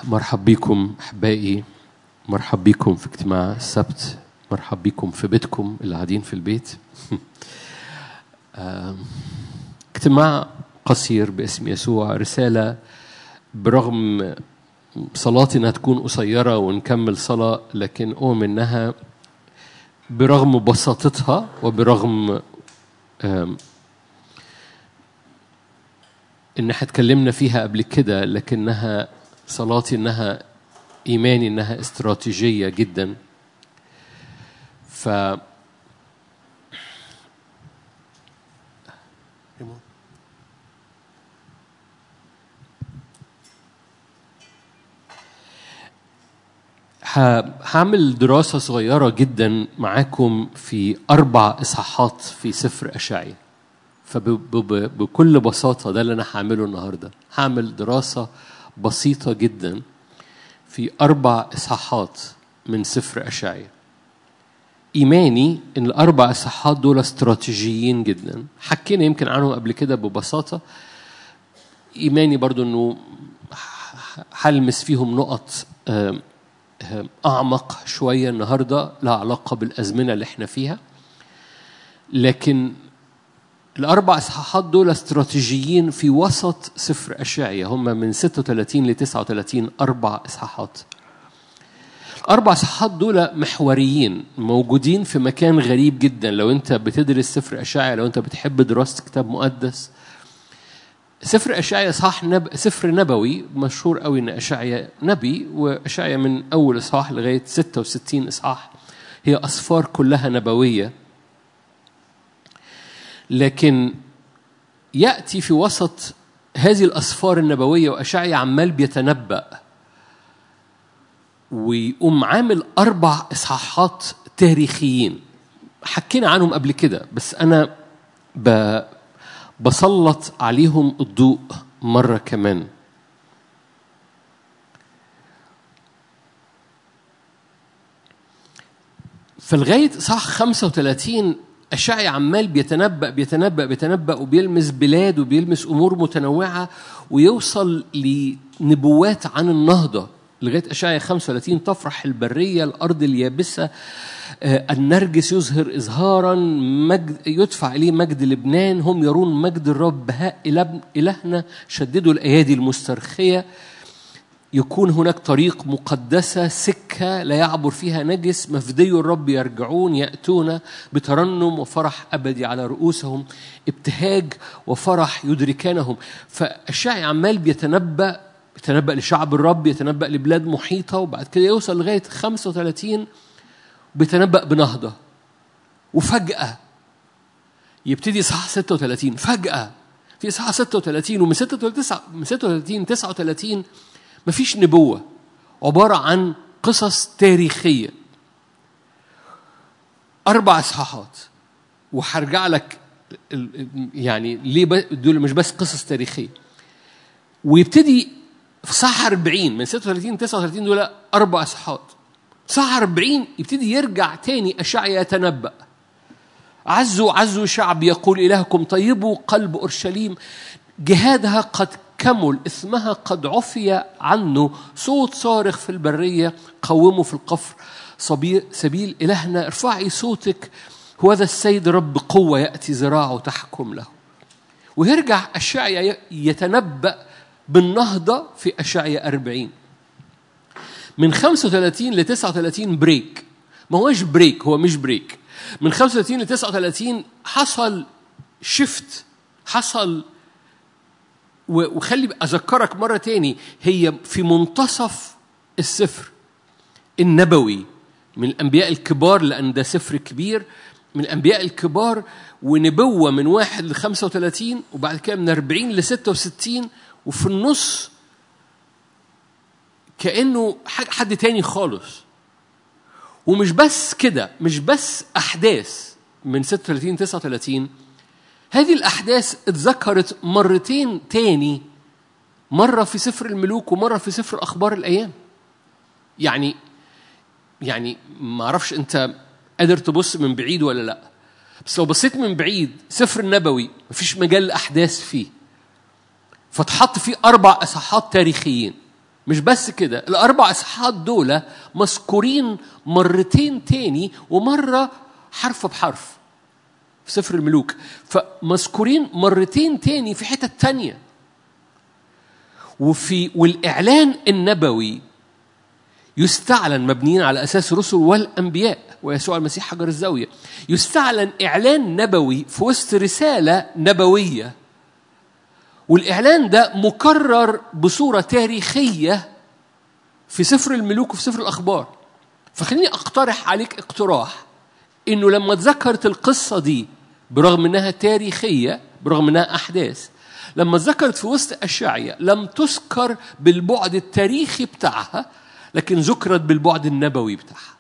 مرحب بكم احبائي مرحب بكم في اجتماع السبت مرحب بكم في بيتكم اللي قاعدين في البيت آم، اجتماع قصير باسم يسوع رسالة برغم صلاتي انها تكون قصيرة ونكمل صلاة لكن أؤمن انها برغم بساطتها وبرغم آم، ان احنا اتكلمنا فيها قبل كده لكنها صلاتي انها ايماني انها استراتيجيه جدا ف ه- هعمل دراسة صغيرة جدا معاكم في أربع إصحاحات في سفر أشعيا فبكل بساطة ده اللي أنا هعمله النهاردة هعمل دراسة بسيطة جدا في أربع إصحاحات من سفر أشعيا إيماني إن الأربع إصحاحات دول استراتيجيين جدا حكينا يمكن عنهم قبل كده ببساطة إيماني برضو إنه هلمس فيهم نقط آم، آم، أعمق شوية النهاردة لها علاقة بالأزمنة اللي احنا فيها لكن الأربع إصحاحات دول استراتيجيين في وسط سفر أشعيا هم من 36 ل 39 أربع إصحاحات الأربع إصحاحات دول محوريين موجودين في مكان غريب جدا لو أنت بتدرس سفر أشعيا لو أنت بتحب دراسة كتاب مقدس سفر أشعيا إصحاح نب... سفر نبوي مشهور قوي إن أشعيا نبي وأشعيا من أول إصحاح لغاية 66 إصحاح هي أسفار كلها نبوية لكن يأتي في وسط هذه الأسفار النبوية وأشعيا عمال بيتنبأ ويقوم عامل أربع إصحاحات تاريخيين حكينا عنهم قبل كده بس أنا ب... بسلط عليهم الضوء مرة كمان في لغاية صح 35 أشعيا عمال بيتنبأ بيتنبأ بيتنبأ وبيلمس بلاد وبيلمس أمور متنوعة ويوصل لنبوات عن النهضة لغاية أشعيا 35 تفرح البرية الأرض اليابسة آه، النرجس يظهر إظهارا مجد يدفع إليه مجد لبنان هم يرون مجد الرب بهاء إله- إلهنا شددوا الأيادي المسترخية يكون هناك طريق مقدسة سكة لا يعبر فيها نجس مفدي الرب يرجعون يأتون بترنم وفرح أبدي على رؤوسهم ابتهاج وفرح يدركانهم فالشاعر عمال بيتنبأ بيتنبأ لشعب الرب يتنبأ لبلاد محيطة وبعد كده يوصل لغاية 35 بيتنبأ بنهضة وفجأة يبتدي إصحاح 36 فجأة في إصحاح 36 ومن 36 من 36 39 مفيش نبوة عبارة عن قصص تاريخية أربع إصحاحات وهرجع لك ال- ال- يعني ليه ب- دول مش بس قصص تاريخية ويبتدي في صح 40 من 36 39 دول أربع إصحاحات صح 40 يبتدي يرجع تاني أشعيا يتنبأ عزوا عزوا شعب يقول إلهكم طيبوا قلب أورشليم جهادها قد كمل اسمها قد عفي عنه صوت صارخ في البرية قوموا في القفر صبي- سبيل إلهنا ارفعي صوتك هو ذا السيد رب قوة يأتي ذراعه تحكم له ويرجع أشعيا يتنبأ بالنهضة في أشعيا أربعين من 35 ل 39 بريك ما هوش بريك هو مش بريك من 35 ل 39 حصل شفت حصل و- وخلي اذكرك مره تاني هي في منتصف السفر النبوي من الانبياء الكبار لان ده سفر كبير من الانبياء الكبار ونبوه من واحد ل 35 وبعد كده من 40 ل 66 وفي النص كانه ح- حد تاني خالص ومش بس كده مش بس احداث من 36 39 هذه الاحداث اتذكرت مرتين تاني مره في سفر الملوك ومره في سفر اخبار الايام يعني يعني ما اعرفش انت قادر تبص من بعيد ولا لا بس لو بصيت من بعيد سفر النبوي مفيش مجال احداث فيه فتحط فيه اربع اصحاحات تاريخيين مش بس كده الأربع إصحاحات دول مذكورين مرتين تاني ومرة حرف بحرف في سفر الملوك فمذكورين مرتين تاني في حتة تانية وفي والإعلان النبوي يستعلن مبنيين على أساس الرسل والأنبياء ويسوع المسيح حجر الزاوية يستعلن إعلان نبوي في وسط رسالة نبوية والإعلان ده مكرر بصورة تاريخية في سفر الملوك وفي سفر الأخبار فخليني أقترح عليك اقتراح إنه لما اتذكرت القصة دي برغم إنها تاريخية برغم إنها أحداث لما اتذكرت في وسط أشعية لم تذكر بالبعد التاريخي بتاعها لكن ذكرت بالبعد النبوي بتاعها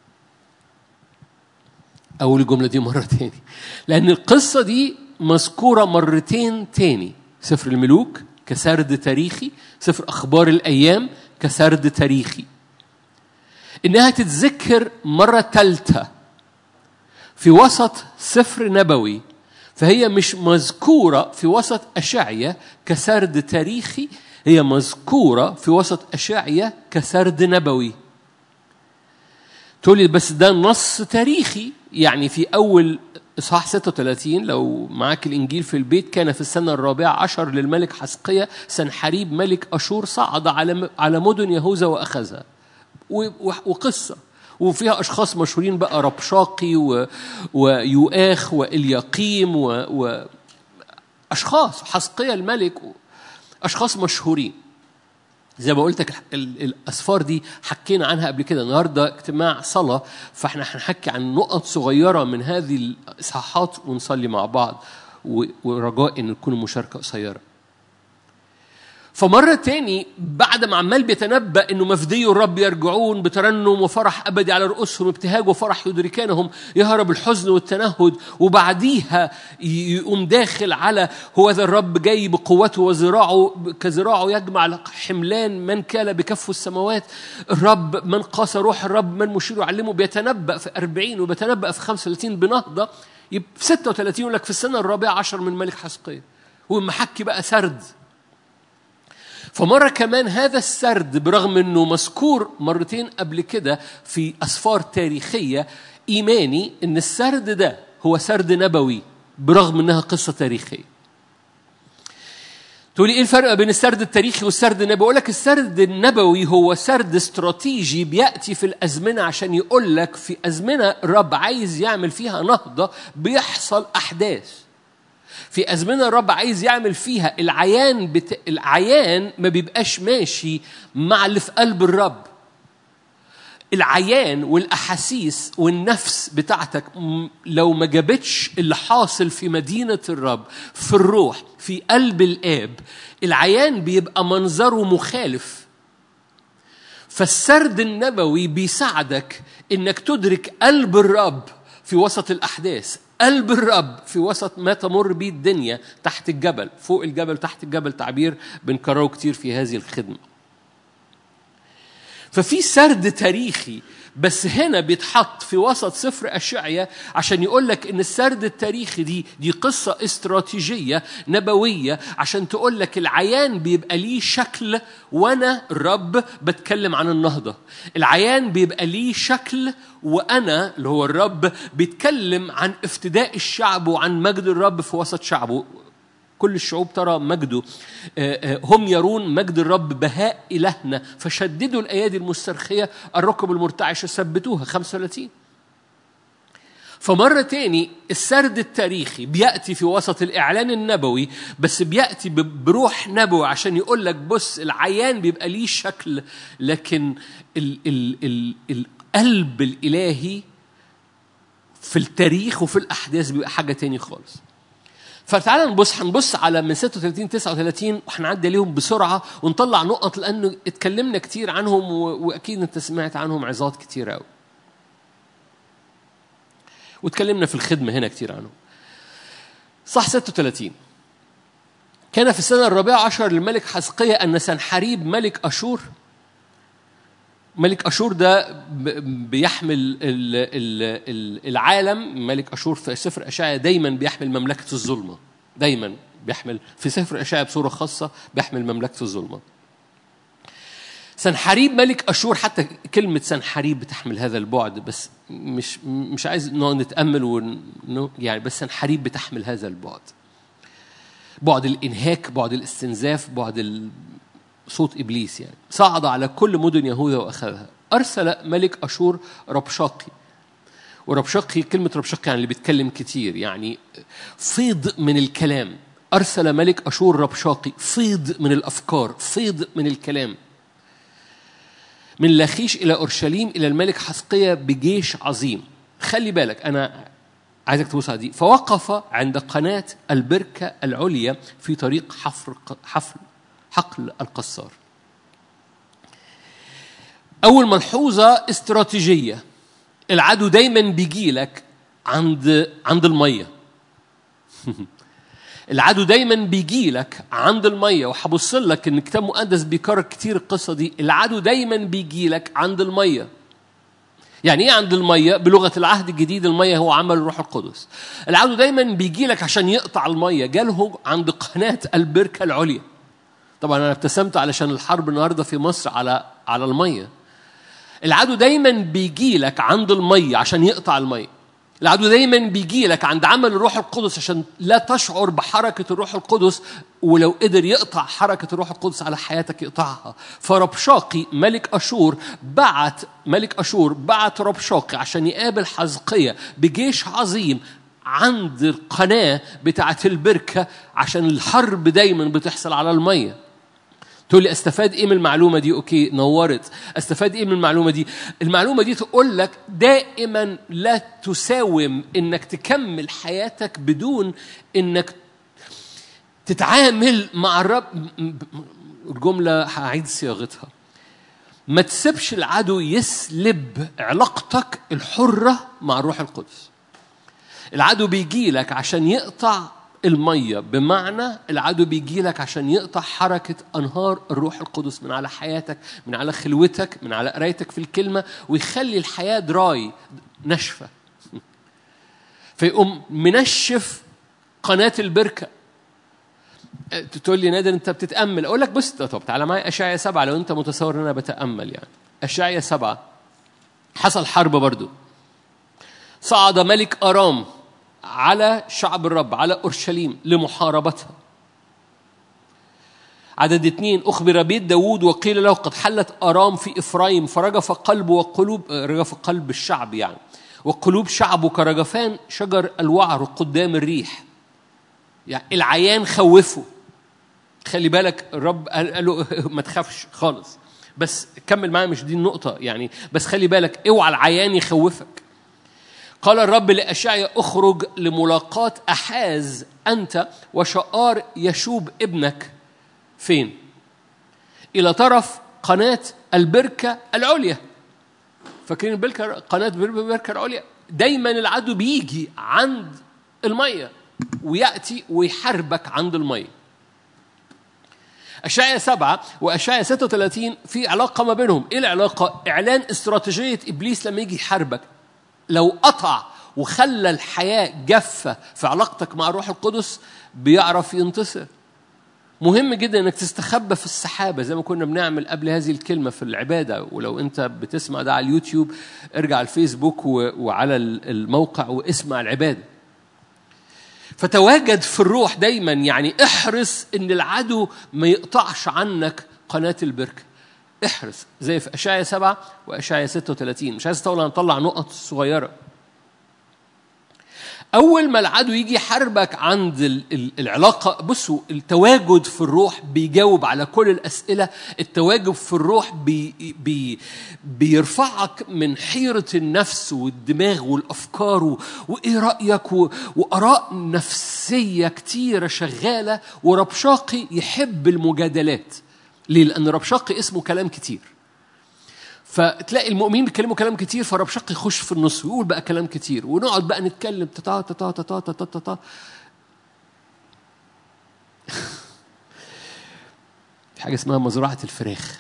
أول الجملة دي مرة تاني لأن القصة دي مذكورة مرتين تاني سفر الملوك كسرد تاريخي سفر أخبار الأيام كسرد تاريخي إنها تتذكر مرة ثالثة في وسط سفر نبوي فهي مش مذكورة في وسط أشعية كسرد تاريخي هي مذكورة في وسط أشعية كسرد نبوي تقولي بس ده نص تاريخي يعني في أول إصحاح 36 لو معاك الإنجيل في البيت كان في السنة الرابعة عشر للملك حسقية سنحريب ملك أشور صعد على على مدن يهوذا وأخذها وقصة وفيها أشخاص مشهورين بقى ربشاقي و... ويؤاخ وإلياقيم و... و... أشخاص حسقية الملك أشخاص مشهورين زي ما قلت لك الاسفار دي حكينا عنها قبل كده النهارده اجتماع صلاه فاحنا هنحكي عن نقط صغيره من هذه الاصحاحات ونصلي مع بعض ورجاء ان تكون المشاركه قصيره فمرة تاني بعد ما عمال بيتنبأ انه مفدي الرب يرجعون بترنم وفرح ابدي على رؤوسهم ابتهاج وفرح يدركانهم يهرب الحزن والتنهد وبعديها يقوم داخل على هو ذا الرب جاي بقوته وذراعه كذراعه يجمع حملان من كال بكفه السماوات الرب من قاس روح الرب من مشير يعلمه بيتنبأ في 40 وبيتنبأ في 35 بنهضة في 36 يقول لك في السنة الرابعة عشر من ملك حسقية ومحكي بقى سرد فمرة كمان هذا السرد برغم أنه مذكور مرتين قبل كده في أسفار تاريخية إيماني أن السرد ده هو سرد نبوي برغم أنها قصة تاريخية تقولي ايه الفرق بين السرد التاريخي والسرد النبوي؟ بقول لك السرد النبوي هو سرد استراتيجي بياتي في الازمنه عشان يقول لك في ازمنه الرب عايز يعمل فيها نهضه بيحصل احداث. في أزمنة الرب عايز يعمل فيها العيان بت... العيان ما بيبقاش ماشي مع اللي في قلب الرب العيان والأحاسيس والنفس بتاعتك لو ما جابتش اللي حاصل في مدينة الرب في الروح في قلب الآب العيان بيبقى منظره مخالف فالسرد النبوي بيساعدك انك تدرك قلب الرب في وسط الأحداث قلب الرب في وسط ما تمر به الدنيا تحت الجبل فوق الجبل تحت الجبل تعبير بنكرره كتير في هذه الخدمة ففي سرد تاريخي بس هنا بيتحط في وسط سفر أشعية عشان يقول لك إن السرد التاريخي دي دي قصة استراتيجية نبوية عشان تقول لك العيان بيبقى ليه شكل وأنا الرب بتكلم عن النهضة العيان بيبقى ليه شكل وأنا اللي هو الرب بيتكلم عن افتداء الشعب وعن مجد الرب في وسط شعبه كل الشعوب ترى مجده هم يرون مجد الرب بهاء إلهنا فشددوا الأيادي المسترخية الركب المرتعشة ثبتوها 35 فمرة تاني السرد التاريخي بيأتي في وسط الإعلان النبوي بس بيأتي بروح نبوي عشان يقول لك بص العيان بيبقى ليه شكل لكن ال ال ال القلب الإلهي في التاريخ وفي الأحداث بيبقى حاجة تاني خالص فتعالى نبص هنبص على من 36 39 وهنعدي عليهم بسرعه ونطلع نقط لانه اتكلمنا كتير عنهم واكيد انت سمعت عنهم عظات كتير قوي. واتكلمنا في الخدمه هنا كتير عنهم. صح 36 كان في السنه الرابعه عشر للملك حزقية ان سنحريب ملك اشور ملك اشور ده بيحمل العالم ملك اشور في سفر اشعيا دايما بيحمل مملكه الظلمه دايما بيحمل في سفر اشعيا بصوره خاصه بيحمل مملكه الظلمه سنحريب ملك اشور حتى كلمه سنحريب بتحمل هذا البعد بس مش مش عايز نقعد نتامل ون يعني بس سنحريب بتحمل هذا البعد بعد الانهاك بعد الاستنزاف بعد ال... صوت ابليس يعني صعد على كل مدن يهوذا واخذها ارسل ملك اشور ربشاقي وربشاقي كلمه ربشاقي يعني اللي بيتكلم كتير يعني فيض من الكلام ارسل ملك اشور ربشاقي فيض من الافكار فيض من الكلام من لاخيش الى اورشليم الى الملك حسقية بجيش عظيم خلي بالك انا عايزك تبص على دي فوقف عند قناة البركة العليا في طريق حفر حفل حقل القصار أول ملحوظة استراتيجية العدو دايما بيجي لك عند عند المية العدو دايما بيجي لك عند المية وهبص لك ان الكتاب المقدس بيكرر كتير القصة دي العدو دايما بيجي لك عند المية يعني ايه عند الميه بلغه العهد الجديد الميه هو عمل الروح القدس العدو دايما بيجي لك عشان يقطع الميه جاله عند قناه البركه العليا طبعا انا ابتسمت علشان الحرب النهارده في مصر على على الميه العدو دايما بيجي لك عند الميه عشان يقطع الميه العدو دايما بيجي لك عند عمل الروح القدس عشان لا تشعر بحركة الروح القدس ولو قدر يقطع حركة الروح القدس على حياتك يقطعها فربشاقي ملك أشور بعت ملك أشور بعت ربشاقي عشان يقابل حزقية بجيش عظيم عند القناة بتاعة البركة عشان الحرب دايما بتحصل على المية تقول لي استفاد ايه من المعلومه دي اوكي نورت استفاد ايه من المعلومه دي المعلومه دي تقول لك دائما لا تساوم انك تكمل حياتك بدون انك تتعامل مع الرب الجمله هعيد صياغتها ما تسيبش العدو يسلب علاقتك الحره مع الروح القدس العدو بيجي لك عشان يقطع المية بمعنى العدو بيجي لك عشان يقطع حركة أنهار الروح القدس من على حياتك من على خلوتك من على قرايتك في الكلمة ويخلي الحياة دراي ناشفة فيقوم منشف قناة البركة تقول لي نادر انت بتتامل اقول لك بص طب تعالى معايا اشعيا سبعه لو انت متصور ان انا بتامل يعني اشعيا سبعه حصل حرب برضو صعد ملك ارام على شعب الرب على اورشليم لمحاربتها عدد اثنين أخبر بيت داوود وقيل له قد حلت أرام في إفرايم فرجف قلب وقلوب رجف قلب الشعب يعني وقلوب شعبه كرجفان شجر الوعر قدام الريح يعني العيان خوفه خلي بالك الرب قال له ما تخافش خالص بس كمل معايا مش دي النقطة يعني بس خلي بالك اوعى العيان يخوفك قال الرب لأشعيا اخرج لملاقاة أحاز أنت وشقار يشوب ابنك فين؟ إلى طرف قناة البركة العليا فاكرين البركة قناة البركة العليا دايما العدو بيجي عند المية ويأتي ويحاربك عند المية أشعيا سبعة وأشعيا 36 في علاقة ما بينهم إيه العلاقة؟ إعلان استراتيجية إبليس لما يجي يحاربك لو قطع وخلى الحياة جافة في علاقتك مع الروح القدس بيعرف ينتصر مهم جدا انك تستخبى في السحابه زي ما كنا بنعمل قبل هذه الكلمه في العباده ولو انت بتسمع ده على اليوتيوب ارجع على الفيسبوك وعلى الموقع واسمع العباده فتواجد في الروح دايما يعني احرص ان العدو ما يقطعش عنك قناه البركه احرص زي في اشعيا 7 واشعيا 36 مش عايز اطول هنطلع نقط صغيره أول ما العدو يجي يحاربك عند العلاقة بصوا التواجد في الروح بيجاوب على كل الأسئلة التواجد في الروح بي بي بيرفعك من حيرة النفس والدماغ والأفكار وإيه رأيك وآراء نفسية كتيرة شغالة وربشاقي يحب المجادلات ليه؟ لأن ربشاقي اسمه كلام كتير فتلاقي المؤمنين بيتكلموا كلام كتير فربشق يخش في النص ويقول بقى كلام كتير ونقعد بقى نتكلم تتا تتا تتا تتا تتا في حاجه اسمها مزرعه الفراخ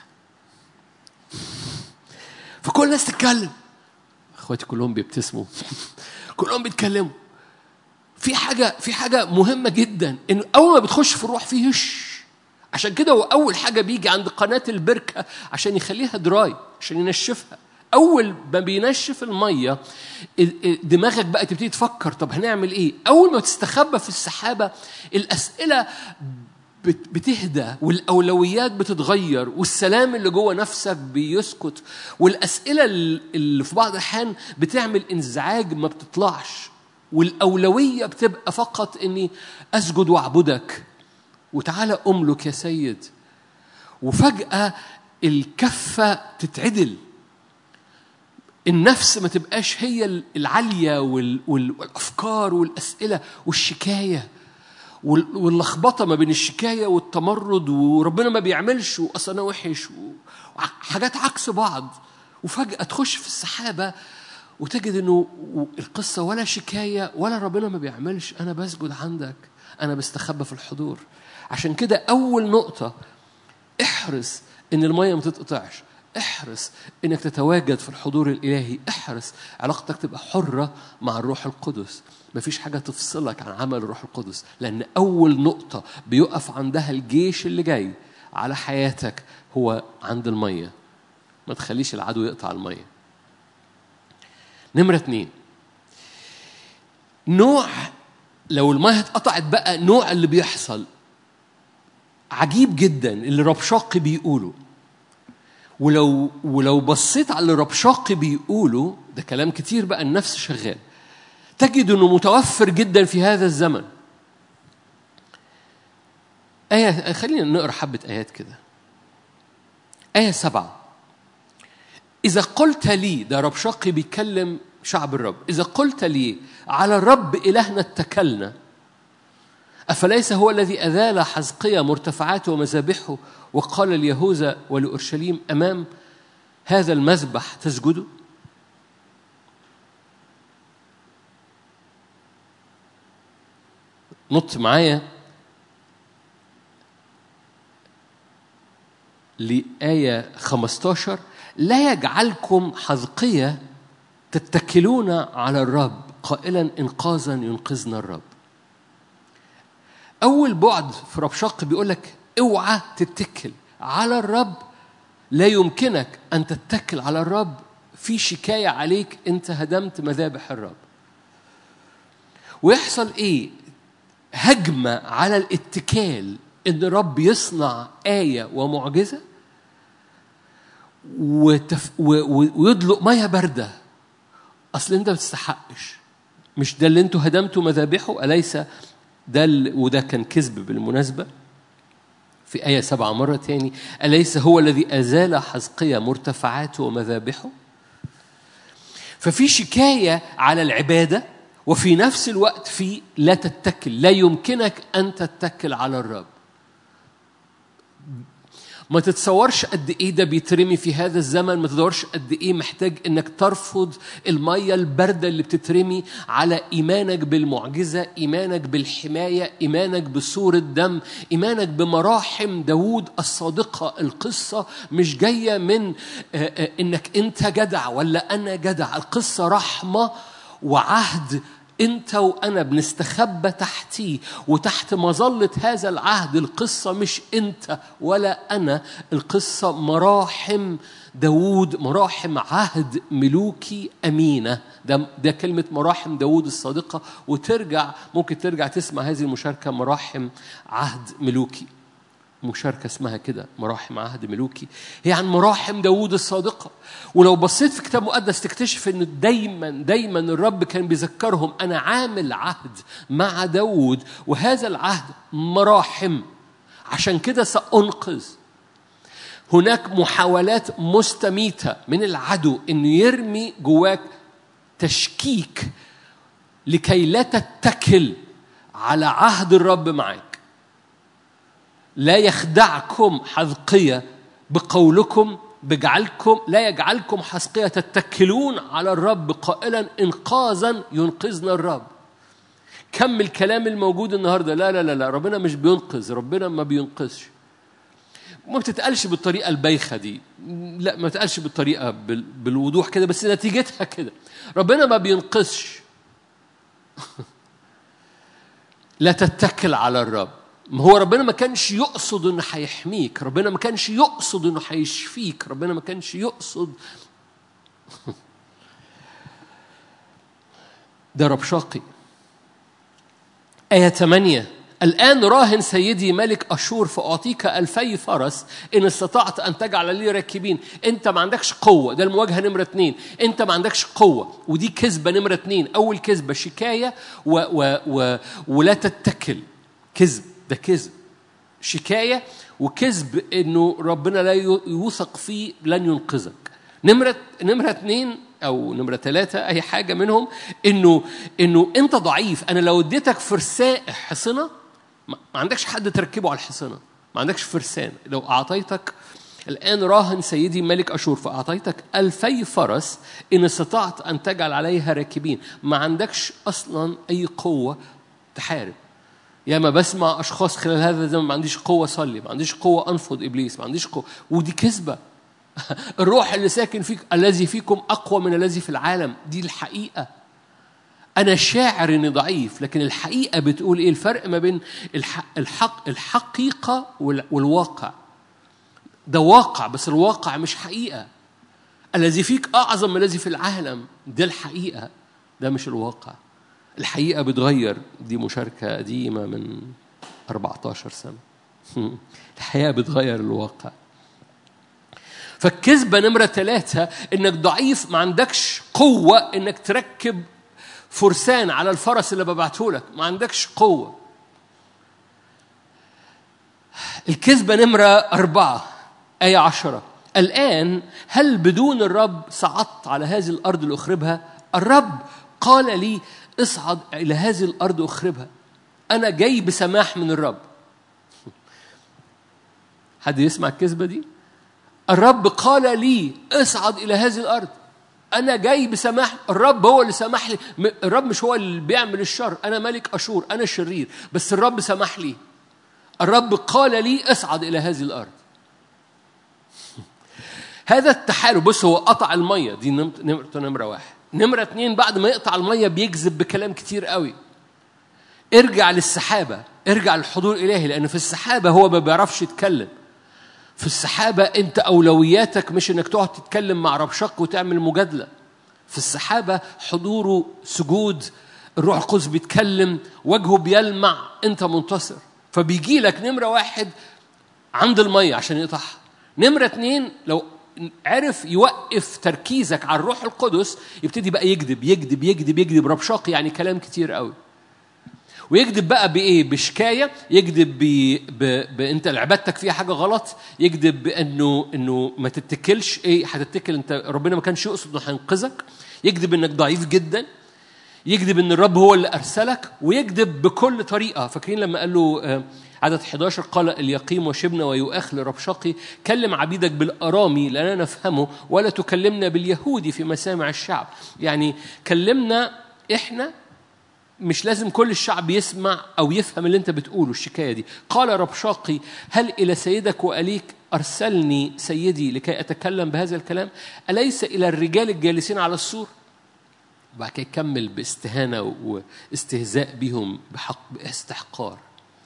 فكل الناس تتكلم اخواتي كلهم بيبتسموا كلهم بيتكلموا في حاجه في حاجه مهمه جدا ان اول ما بتخش في الروح فيه هش عشان كده هو اول حاجه بيجي عند قناه البركه عشان يخليها دراي عشان ينشفها اول ما بينشف الميه دماغك بقى تبتدي تفكر طب هنعمل ايه اول ما تستخبى في السحابه الاسئله بتهدى والاولويات بتتغير والسلام اللي جوه نفسك بيسكت والاسئله اللي في بعض الاحيان بتعمل انزعاج ما بتطلعش والاولويه بتبقى فقط اني اسجد واعبدك وتعالى املك يا سيد وفجاه الكفه تتعدل النفس ما تبقاش هي العاليه والافكار والاسئله والشكايه واللخبطه ما بين الشكايه والتمرد وربنا ما بيعملش واصل انا وحش وحاجات عكس بعض وفجاه تخش في السحابه وتجد انه القصه ولا شكايه ولا ربنا ما بيعملش انا بسجد عندك انا بستخبى في الحضور عشان كده اول نقطه احرص ان الميه ما تتقطعش احرص انك تتواجد في الحضور الالهي احرص علاقتك تبقى حره مع الروح القدس مفيش حاجة تفصلك عن عمل الروح القدس لأن أول نقطة بيقف عندها الجيش اللي جاي على حياتك هو عند المية ما تخليش العدو يقطع المية نمرة اتنين نوع لو المية اتقطعت بقى نوع اللي بيحصل عجيب جدا اللي ربشاقي بيقوله ولو ولو بصيت على اللي ربشاقي بيقوله ده كلام كتير بقى النفس شغال تجد انه متوفر جدا في هذا الزمن آية خلينا نقرا حبة آيات كده آية سبعة إذا قلت لي ده رب شقي بيكلم شعب الرب إذا قلت لي على الرب إلهنا اتكلنا أفليس هو الذي أذال حزقية مرتفعاته ومذابحه وقال ليهوذا ولأورشليم أمام هذا المذبح تسجدوا نط معايا لآية 15 لا يجعلكم حذقية تتكلون على الرب قائلا إنقاذا ينقذنا الرب أول بعد في ربشاق بيقول لك اوعى تتكل على الرب لا يمكنك أن تتكل على الرب في شكاية عليك أنت هدمت مذابح الرب ويحصل إيه هجمة على الاتكال إن الرب يصنع آية ومعجزة وتف... و... و... ويدلق مية باردة أصل أنت ما بتستحقش مش ده اللي أنتوا هدمتوا مذابحه أليس ده ال... وده كان كذب بالمناسبة في آية سبعة مرة تاني أليس هو الذي أزال حزقية مرتفعاته ومذابحه ففي شكاية على العبادة وفي نفس الوقت في لا تتكل لا يمكنك ان تتكل على الرب ما تتصورش قد ايه ده بيترمي في هذا الزمن ما تدورش قد ايه محتاج انك ترفض الميه البارده اللي بتترمي على ايمانك بالمعجزه ايمانك بالحمايه ايمانك بسور الدم ايمانك بمراحم داوود الصادقه القصه مش جايه من انك انت جدع ولا انا جدع القصه رحمه وعهد انت وانا بنستخبى تحتيه وتحت مظله هذا العهد القصه مش انت ولا انا القصه مراحم داوود مراحم عهد ملوكي امينه ده ده كلمه مراحم داوود الصادقه وترجع ممكن ترجع تسمع هذه المشاركه مراحم عهد ملوكي مشاركة اسمها كده مراحم عهد ملوكي هي عن مراحم داوود الصادقة ولو بصيت في كتاب مقدس تكتشف ان دايما دايما الرب كان بيذكرهم انا عامل عهد مع داوود وهذا العهد مراحم عشان كده سأنقذ هناك محاولات مستميتة من العدو انه يرمي جواك تشكيك لكي لا تتكل على عهد الرب معك لا يخدعكم حذقية بقولكم بجعلكم لا يجعلكم حذقية تتكلون على الرب قائلا إنقاذا ينقذنا الرب كم الكلام الموجود النهارده لا لا لا لا ربنا مش بينقذ ربنا ما بينقذش ما بتتقالش بالطريقة البايخة دي لا ما بتتقالش بالطريقة بالوضوح كده بس نتيجتها كده ربنا ما بينقذش لا تتكل على الرب ما هو ربنا ما كانش يقصد انه هيحميك ربنا ما كانش يقصد انه هيشفيك ربنا ما كانش يقصد ده ربشاقي آية 8 الآن راهن سيدي ملك أشور فأعطيك ألفي فرس إن استطعت أن تجعل لي راكبين أنت ما عندكش قوة ده المواجهة نمرة اتنين أنت ما عندكش قوة ودي كذبة نمرة اتنين أول كذبة شكاية و و و ولا تتكل كذب ده كذب شكاية وكذب إنه ربنا لا يوثق فيه لن ينقذك نمرة نمرة اتنين او نمره ثلاثه اي حاجه منهم انه انه انت ضعيف انا لو اديتك فرسان حصنه ما عندكش حد تركبه على الحصنه ما عندكش فرسان لو اعطيتك الآن راهن سيدي ملك أشور فأعطيتك ألفي فرس إن استطعت أن تجعل عليها راكبين ما عندكش أصلا أي قوة تحارب يا ما بسمع أشخاص خلال هذا الزمن ما عنديش قوة أصلي ما عنديش قوة أنفض إبليس ما عنديش قوة ودي كذبة الروح اللي ساكن فيك الذي فيكم أقوى من الذي في العالم دي الحقيقة أنا شاعر إني ضعيف لكن الحقيقة بتقول إيه الفرق ما بين الحق الحقيقة والواقع ده واقع بس الواقع مش حقيقة الذي فيك أعظم من الذي في العالم ده الحقيقة ده مش الواقع الحقيقة بتغير دي مشاركة قديمة من 14 سنة الحقيقة بتغير الواقع فالكذبة نمرة ثلاثة إنك ضعيف ما عندكش قوة إنك تركب فرسان على الفرس اللي ببعته لك ما عندكش قوة الكذبة نمرة أربعة آية عشرة الآن هل بدون الرب صعدت على هذه الأرض لأخربها الرب قال لي اصعد إلى هذه الأرض أخربها أنا جاي بسماح من الرب حد يسمع الكذبة دي الرب قال لي اصعد إلى هذه الأرض أنا جاي بسماح الرب هو اللي سمح لي الرب مش هو اللي بيعمل الشر أنا ملك أشور أنا شرير بس الرب سمح لي الرب قال لي اصعد إلى هذه الأرض هذا التحالف بص هو قطع المية دي نمرة نمرة واحد نمرة اتنين بعد ما يقطع المية بيجذب بكلام كتير قوي ارجع للسحابة ارجع للحضور الإلهي لأن في السحابة هو ما بيعرفش يتكلم في السحابة أنت أولوياتك مش إنك تقعد تتكلم مع ربشق وتعمل مجادلة في السحابة حضوره سجود الروح القدس بيتكلم وجهه بيلمع أنت منتصر فبيجي لك نمرة واحد عند المية عشان يقطعها نمرة اتنين لو عرف يوقف تركيزك على الروح القدس يبتدي بقى يكذب يكذب يكذب يكذب ربشاق يعني كلام كتير قوي ويكذب بقى بايه بشكايه يكذب ب... ب... ب... انت عبادتك فيها حاجه غلط يكذب بانه انه ما تتكلش ايه هتتكل انت ربنا ما كانش يقصد انه هينقذك يكذب انك ضعيف جدا يكذب ان الرب هو اللي ارسلك ويكذب بكل طريقه فاكرين لما قال له عدد 11 قال اليقيم وشبنا ويؤخ لربشقي كلم عبيدك بالارامي لا نفهمه ولا تكلمنا باليهودي في مسامع الشعب يعني كلمنا احنا مش لازم كل الشعب يسمع او يفهم اللي انت بتقوله الشكايه دي قال ربشاقي هل الى سيدك واليك ارسلني سيدي لكي اتكلم بهذا الكلام اليس الى الرجال الجالسين على السور وبعد كده يكمل باستهانه واستهزاء بهم بحق باستحقار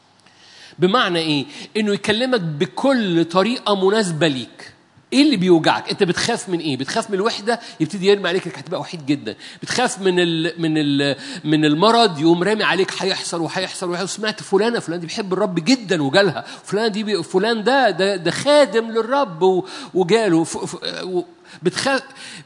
بمعنى ايه انه يكلمك بكل طريقه مناسبه ليك ايه اللي بيوجعك؟ انت بتخاف من ايه؟ بتخاف من الوحده يبتدي يرمي عليك انك هتبقى وحيد جدا، بتخاف من ال من ال من المرض يقوم رامي عليك هيحصل وهيحصل وهيحصل سمعت فلانه فلان دي بيحب الرب جدا وجالها، فلان دي بي فلان ده ده, ده خادم للرب وجاله بتخاف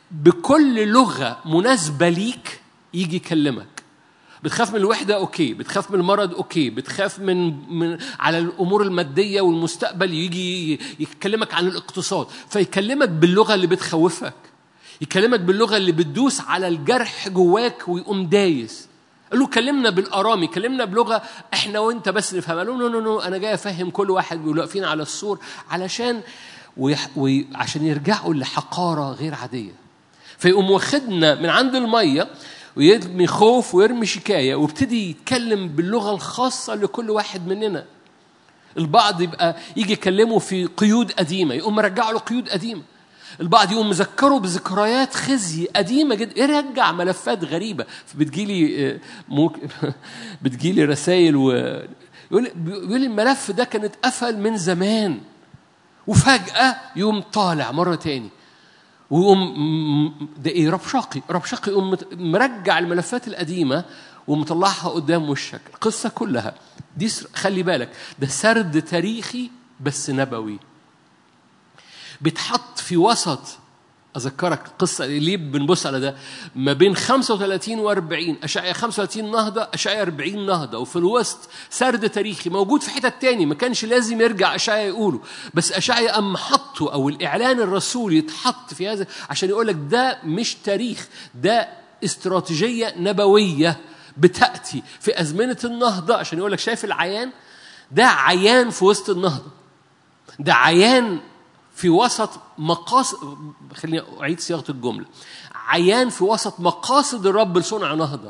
بكل لغه مناسبه ليك يجي يكلمك. بتخاف من الوحدة أوكي بتخاف من المرض أوكي بتخاف من, من على الأمور المادية والمستقبل يجي يكلمك عن الاقتصاد فيكلمك باللغة اللي بتخوفك يكلمك باللغة اللي بتدوس على الجرح جواك ويقوم دايس قال له كلمنا بالارامي كلمنا بلغه احنا وانت بس نفهمها له نو نو نو انا جاي افهم كل واحد واقفين على السور علشان ويح... وعشان يرجعوا لحقاره غير عاديه فيقوم واخدنا من عند الميه ويرمي خوف ويرمي شكاية ويبتدي يتكلم باللغة الخاصة لكل واحد مننا البعض يبقى يجي يكلمه في قيود قديمة يقوم مرجع له قيود قديمة البعض يقوم مذكره بذكريات خزي قديمة جدا يرجع ملفات غريبة بتجيلي ممكن بتجيلي رسائل و يقول بيقول الملف ده كان اتقفل من زمان وفجأة يقوم طالع مرة تاني ويقوم ده ايه ربشاقي ربشاقي يقوم مرجع الملفات القديمة ومطلعها قدام وشك القصة كلها دي خلي بالك ده سرد تاريخي بس نبوي بيتحط في وسط اذكرك القصه ليه بنبص على ده ما بين 35 و40 اشعيا 35 نهضه اشعيا 40 نهضه وفي الوسط سرد تاريخي موجود في حتت تاني ما كانش لازم يرجع اشعيا يقوله بس اشعيا ام حطه او الاعلان الرسولي يتحط في هذا عشان يقول لك ده مش تاريخ ده استراتيجيه نبويه بتاتي في ازمنه النهضه عشان يقول لك شايف العيان ده عيان في وسط النهضه ده عيان في وسط مقاصد خليني أعيد صياغة الجملة عيان في وسط مقاصد الرب لصنع نهضة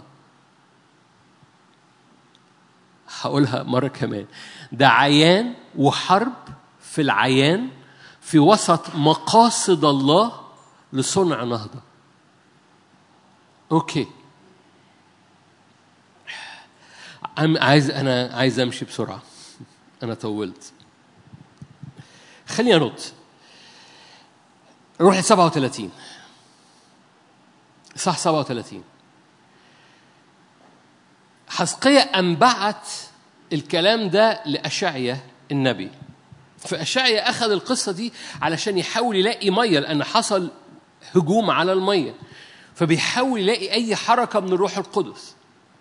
هقولها مرة كمان ده عيان وحرب في العيان في وسط مقاصد الله لصنع نهضة أوكي عايز أنا عايز أمشي بسرعة أنا طولت خليني أنط روح ل 37 صح 37 حسقية أنبعت الكلام ده لأشعيا النبي فأشعيا أخذ القصة دي علشان يحاول يلاقي مية لأن حصل هجوم على المية فبيحاول يلاقي أي حركة من الروح القدس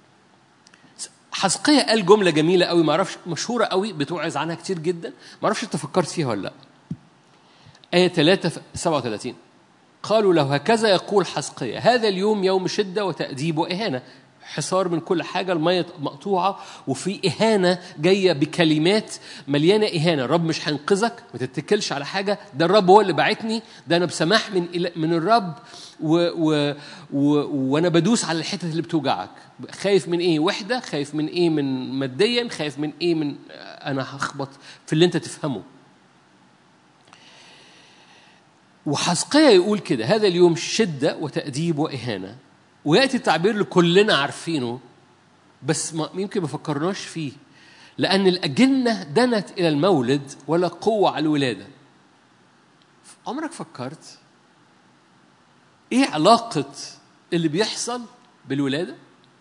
حسقية قال جملة جميلة قوي ما اعرفش مشهورة قوي بتوعظ عنها كتير جدا ما اعرفش انت فكرت فيها ولا لا آية 3 37 قالوا له هكذا يقول حسقية هذا اليوم يوم شدة وتأديب وإهانة حصار من كل حاجة المية مقطوعة وفي إهانة جاية بكلمات مليانة إهانة الرب مش هينقذك ما تتكلش على حاجة ده الرب هو اللي بعتني ده أنا بسماح من من الرب و و و وأنا بدوس على الحتت اللي بتوجعك خايف من إيه وحدة خايف من إيه من ماديا خايف من إيه من أنا هخبط في اللي أنت تفهمه وحسقية يقول كده هذا اليوم شدة وتأديب وإهانة ويأتي التعبير اللي كلنا عارفينه بس ما يمكن ما فكرناش فيه لأن الأجنة دنت إلى المولد ولا قوة على الولادة عمرك فكرت إيه علاقة اللي بيحصل بالولادة؟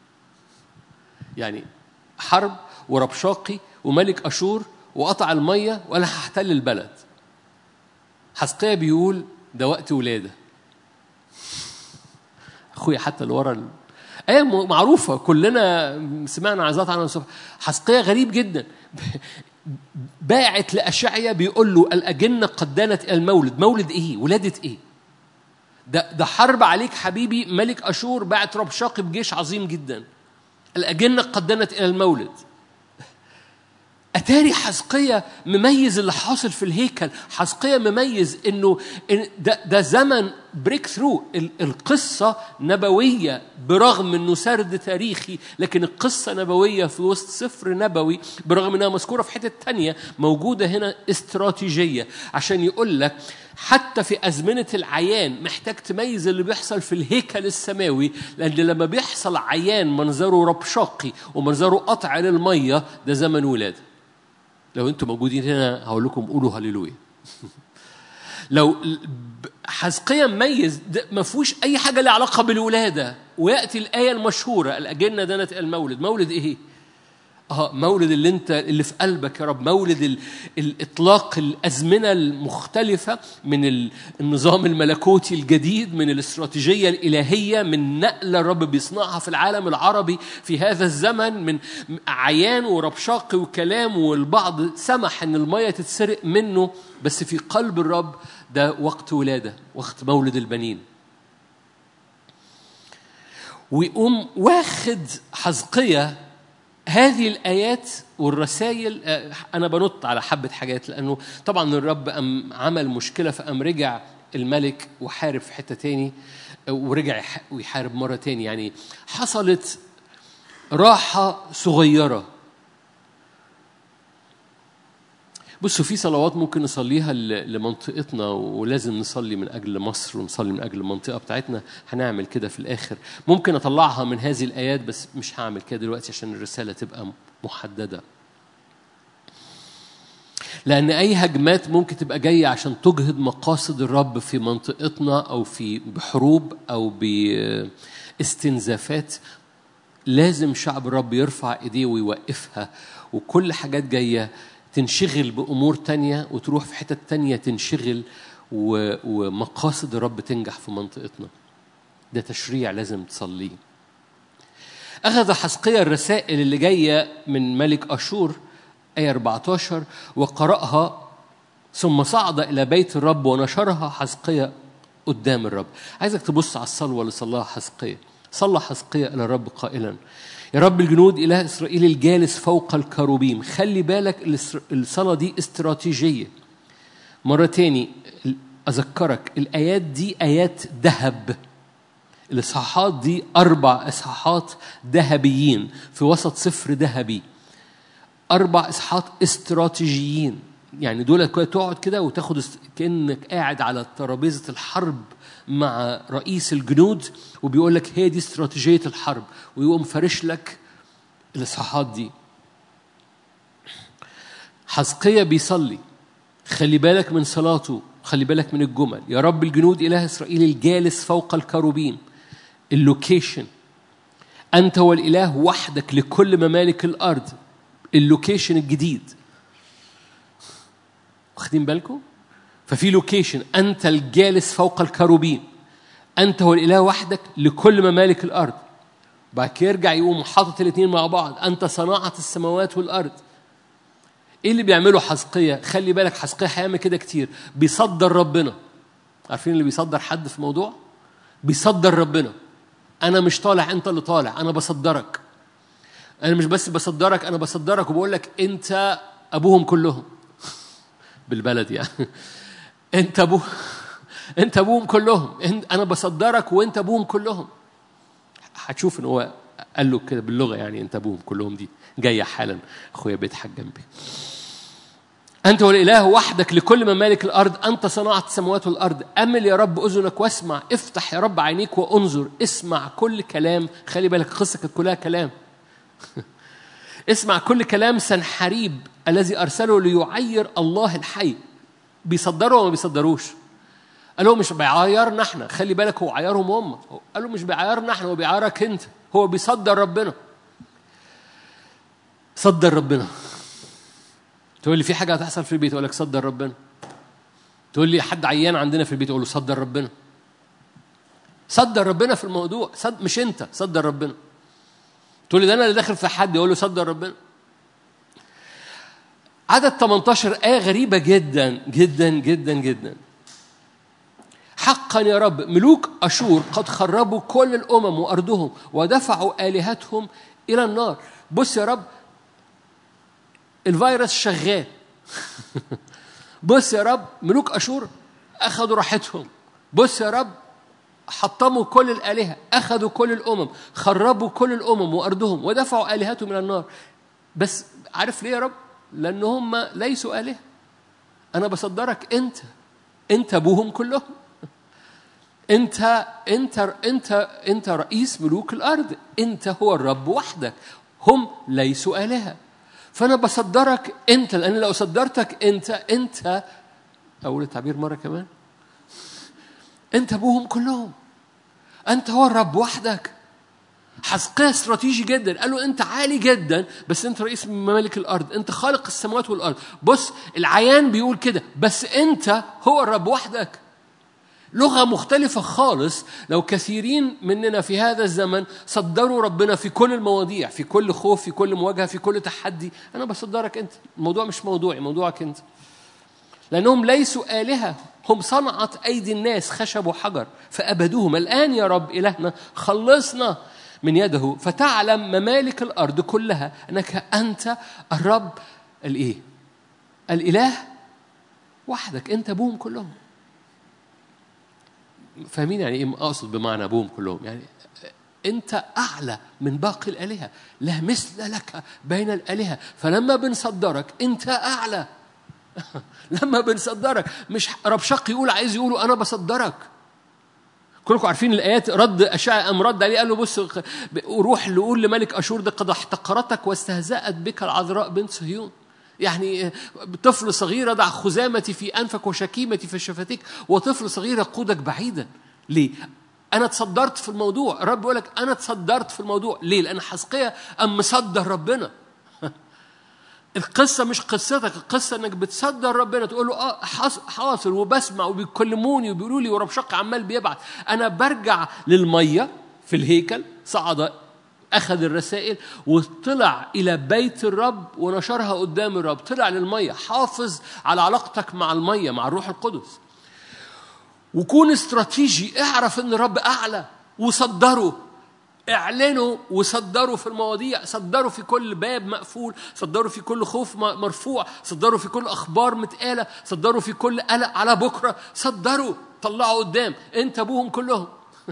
يعني حرب وربشاقي وملك أشور وقطع المية ولا هحتل البلد حسقية بيقول ده وقت ولادة أخويا حتى اللي ورا آية معروفة كلنا سمعنا عظات عنها الصبح حسقية غريب جدا باعت لأشعيا بيقول له الأجنة قد دانت إلى المولد مولد إيه ولادة إيه ده ده حرب عليك حبيبي ملك أشور بعت ربشاقي بجيش عظيم جدا الأجنة قد دانت إلى المولد أتاري حسقية مميز اللي حاصل في الهيكل حسقية مميز إنه ده, ده زمن بريك ثرو القصة نبوية برغم إنه سرد تاريخي لكن القصة نبوية في وسط سفر نبوي برغم إنها مذكورة في حتة تانية موجودة هنا استراتيجية عشان يقول لك حتى في أزمنة العيان محتاج تميز اللي بيحصل في الهيكل السماوي لأن لما بيحصل عيان منظره ربشاقي ومنظره قطع للمية ده زمن ولادة لو انتم موجودين هنا هقول لكم قولوا هللويا لو حزقيا مميز ما فيهوش اي حاجه لها علاقه بالولاده وياتي الايه المشهوره الاجنه دنت المولد مولد ايه اه مولد اللي انت اللي في قلبك يا رب مولد الاطلاق الازمنه المختلفه من النظام الملكوتي الجديد من الاستراتيجيه الالهيه من نقله الرب بيصنعها في العالم العربي في هذا الزمن من عيان وربشاقي وكلام والبعض سمح ان الميه تتسرق منه بس في قلب الرب ده وقت ولاده وقت مولد البنين ويقوم واخد حزقيه هذه الآيات والرسائل أنا بنط على حبة حاجات لأنه طبعا الرب أم عمل مشكلة فقام رجع الملك وحارب في حتة تاني ورجع ويحارب مرة تاني يعني حصلت راحة صغيرة بصوا في صلوات ممكن نصليها لمنطقتنا ولازم نصلي من اجل مصر ونصلي من اجل المنطقه بتاعتنا هنعمل كده في الاخر ممكن اطلعها من هذه الايات بس مش هعمل كده دلوقتي عشان الرساله تبقى محدده لأن أي هجمات ممكن تبقى جاية عشان تجهض مقاصد الرب في منطقتنا أو في بحروب أو باستنزافات لازم شعب الرب يرفع ايديه ويوقفها وكل حاجات جاية تنشغل بأمور تانية وتروح في حتت تانية تنشغل و- ومقاصد الرب تنجح في منطقتنا ده تشريع لازم تصليه أخذ حسقية الرسائل اللي جاية من ملك أشور آية 14 وقرأها ثم صعد إلى بيت الرب ونشرها حسقية قدام الرب عايزك تبص على الصلوة اللي صلاها حسقية صلى حسقية إلى الرب قائلا يا رب الجنود إله إسرائيل الجالس فوق الكروبيم خلي بالك الإسر- الصلاة دي استراتيجية مرة تاني أذكرك الآيات دي آيات ذهب الإصحاحات دي أربع إصحاحات ذهبيين في وسط سفر ذهبي أربع إصحاحات استراتيجيين يعني دول كده تقعد كده وتاخد است- كأنك قاعد على ترابيزة الحرب مع رئيس الجنود وبيقول لك هي دي استراتيجية الحرب ويقوم فرش لك الإصحاحات دي حزقية بيصلي خلي بالك من صلاته خلي بالك من الجمل يا رب الجنود إله إسرائيل الجالس فوق الكروبيم اللوكيشن أنت والإله وحدك لكل ممالك الأرض اللوكيشن الجديد واخدين بالكم؟ ففي لوكيشن أنت الجالس فوق الكروبيم أنت والإله وحدك لكل ممالك الأرض بعد كده يرجع يقوم حاطط الاثنين مع بعض أنت صناعة السماوات والأرض ايه اللي بيعمله حزقية خلي بالك حزقية هيعمل كده كتير بيصدر ربنا عارفين اللي بيصدر حد في موضوع بيصدر ربنا انا مش طالع انت اللي طالع انا بصدرك انا مش بس بصدرك انا بصدرك وبقول لك انت ابوهم كلهم بالبلد يعني انت ابوه انت ابوهم كلهم انت انا بصدرك وانت ابوهم كلهم هتشوف ان هو قال له كده باللغه يعني انت ابوهم كلهم دي جايه حالا اخويا بيضحك جنبي أنت والإله وحدك لكل ممالك الأرض أنت صنعت السماوات والأرض أمل يا رب أذنك واسمع افتح يا رب عينيك وانظر اسمع كل كلام خلي بالك القصة كانت كلها كلام اسمع كل كلام سنحريب الذي أرسله ليعير الله الحي بيصدروا وما بيصدروش قال له مش بيعايرنا احنا خلي بالك هو عيارهم هم قال له مش بيعايرنا احنا هو بيعايرك انت هو بيصدر ربنا صدر ربنا تقول لي في حاجه هتحصل في البيت اقول لك صدر ربنا تقول لي حد عيان عندنا في البيت اقول له صدر ربنا صدر ربنا في الموضوع صد مش انت صدر ربنا تقول لي ده انا اللي داخل في حد اقول له صدر ربنا عدد 18 آية غريبة جدا جدا جدا جدا حقا يا رب ملوك أشور قد خربوا كل الأمم وأرضهم ودفعوا آلهتهم إلى النار بص يا رب الفيروس شغال بص يا رب ملوك أشور أخذوا راحتهم بص يا رب حطموا كل الآلهة أخذوا كل الأمم خربوا كل الأمم وأرضهم ودفعوا آلهتهم إلى النار بس عارف ليه يا رب لأن هم ليسوا آلهة أنا بصدرك أنت أنت أبوهم كلهم أنت أنت أنت أنت رئيس ملوك الأرض أنت هو الرب وحدك هم ليسوا آلهة فأنا بصدرك أنت لأن لو صدرتك أنت أنت أقول التعبير مرة كمان أنت أبوهم كلهم أنت هو الرب وحدك حزقية استراتيجي جدا قال له أنت عالي جدا بس أنت رئيس ممالك الأرض أنت خالق السماوات والأرض بص العيان بيقول كده بس أنت هو الرب وحدك لغة مختلفة خالص لو كثيرين مننا في هذا الزمن صدروا ربنا في كل المواضيع في كل خوف في كل مواجهة في كل تحدي أنا بصدرك أنت الموضوع مش موضوعي موضوعك أنت لأنهم ليسوا آلهة هم صنعت أيدي الناس خشب وحجر فأبدوهم الآن يا رب إلهنا خلصنا من يده فتعلم ممالك الأرض كلها أنك أنت الرب الإيه؟ الإله وحدك أنت أبوهم كلهم فاهمين يعني ايه اقصد بمعنى ابوهم كلهم يعني انت اعلى من باقي الالهه لا مثل لك بين الالهه فلما بنصدرك انت اعلى لما بنصدرك مش رب شق يقول عايز يقولوا انا بصدرك كلكم عارفين الايات رد اشعيا ام رد عليه قال له بص روح لقول لملك اشور ده قد احتقرتك واستهزأت بك العذراء بنت صهيون يعني طفل صغير يضع خزامتي في أنفك وشكيمتي في شفتيك وطفل صغير يقودك بعيدا ليه؟ أنا تصدرت في الموضوع الرب يقول لك أنا تصدرت في الموضوع ليه؟ لأن حسقية أم مصدر ربنا القصة مش قصتك القصة انك بتصدر ربنا تقول له اه حاصل وبسمع وبيكلموني وبيقولوا لي وربشق عمال بيبعت انا برجع للمية في الهيكل صعد أخذ الرسائل وطلع إلى بيت الرب ونشرها قدام الرب طلع للمية حافظ على علاقتك مع المية مع الروح القدس وكون استراتيجي اعرف ان الرب اعلى وصدره اعلنوا وصدروا في المواضيع صدروا في كل باب مقفول صدروا في كل خوف مرفوع صدروا في كل اخبار متقاله صدروا في كل قلق على بكره صدروا طلعوا قدام انت ابوهم كلهم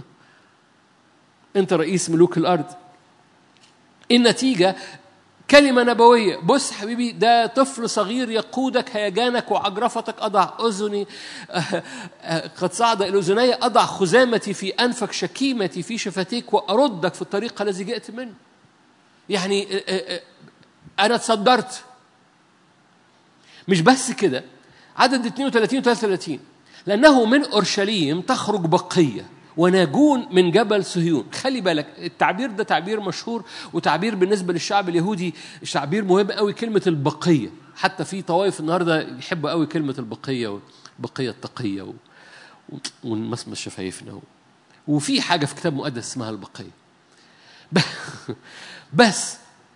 انت رئيس ملوك الارض النتيجه كلمة نبوية بص حبيبي ده طفل صغير يقودك هيجانك وعجرفتك أضع أذني قد صعد إلى أذني أضع خزامتي في أنفك شكيمتي في شفتيك وأردك في الطريق الذي جئت منه يعني أنا تصدرت مش بس كده عدد 32 و 33 لأنه من أورشليم تخرج بقية وناجون من جبل صهيون خلي بالك التعبير ده تعبير مشهور وتعبير بالنسبة للشعب اليهودي تعبير مهم قوي كلمة البقية حتى في طوائف النهاردة يحبوا قوي كلمة البقية والبقية التقية و... ونمسمس شفايفنا وفي حاجة في كتاب مقدس اسمها البقية بس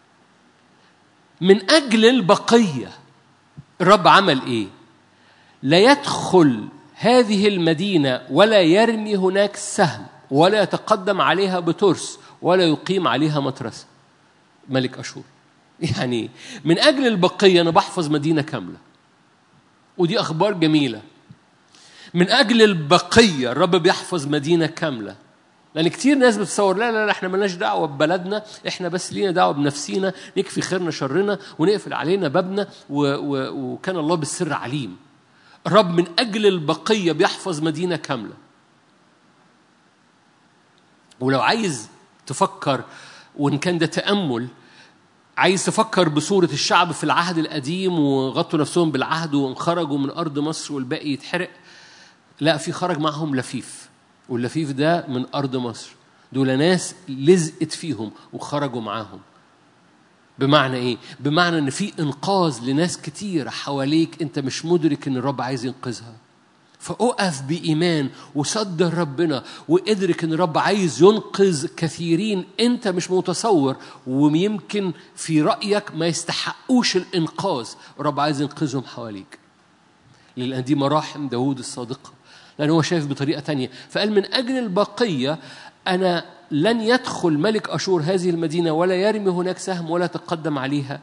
من أجل البقية الرب عمل إيه؟ لا يدخل هذه المدينة ولا يرمي هناك سهم ولا يتقدم عليها بترس ولا يقيم عليها مترسة ملك أشور يعني من أجل البقية أنا بحفظ مدينة كاملة ودي أخبار جميلة من أجل البقية الرب بيحفظ مدينة كاملة لأن كتير ناس بتصور لا لا لا احنا مالناش دعوة ببلدنا احنا بس لينا دعوة بنفسينا نكفي خيرنا شرنا ونقفل علينا بابنا و و وكان الله بالسر عليم الرب من أجل البقية بيحفظ مدينة كاملة ولو عايز تفكر وإن كان ده تأمل عايز تفكر بصورة الشعب في العهد القديم وغطوا نفسهم بالعهد وانخرجوا من أرض مصر والباقي يتحرق لا في خرج معهم لفيف واللفيف ده من أرض مصر دول ناس لزقت فيهم وخرجوا معاهم بمعنى ايه؟ بمعنى ان في انقاذ لناس كتير حواليك انت مش مدرك ان الرب عايز ينقذها. فأقف بإيمان وصدر ربنا وادرك ان الرب عايز ينقذ كثيرين انت مش متصور ويمكن في رأيك ما يستحقوش الإنقاذ، الرب عايز ينقذهم حواليك. لأن دي مراحم داوود الصادقة. لأن هو شايف بطريقة تانية فقال من أجل البقية أنا لن يدخل ملك أشور هذه المدينة ولا يرمي هناك سهم ولا تقدم عليها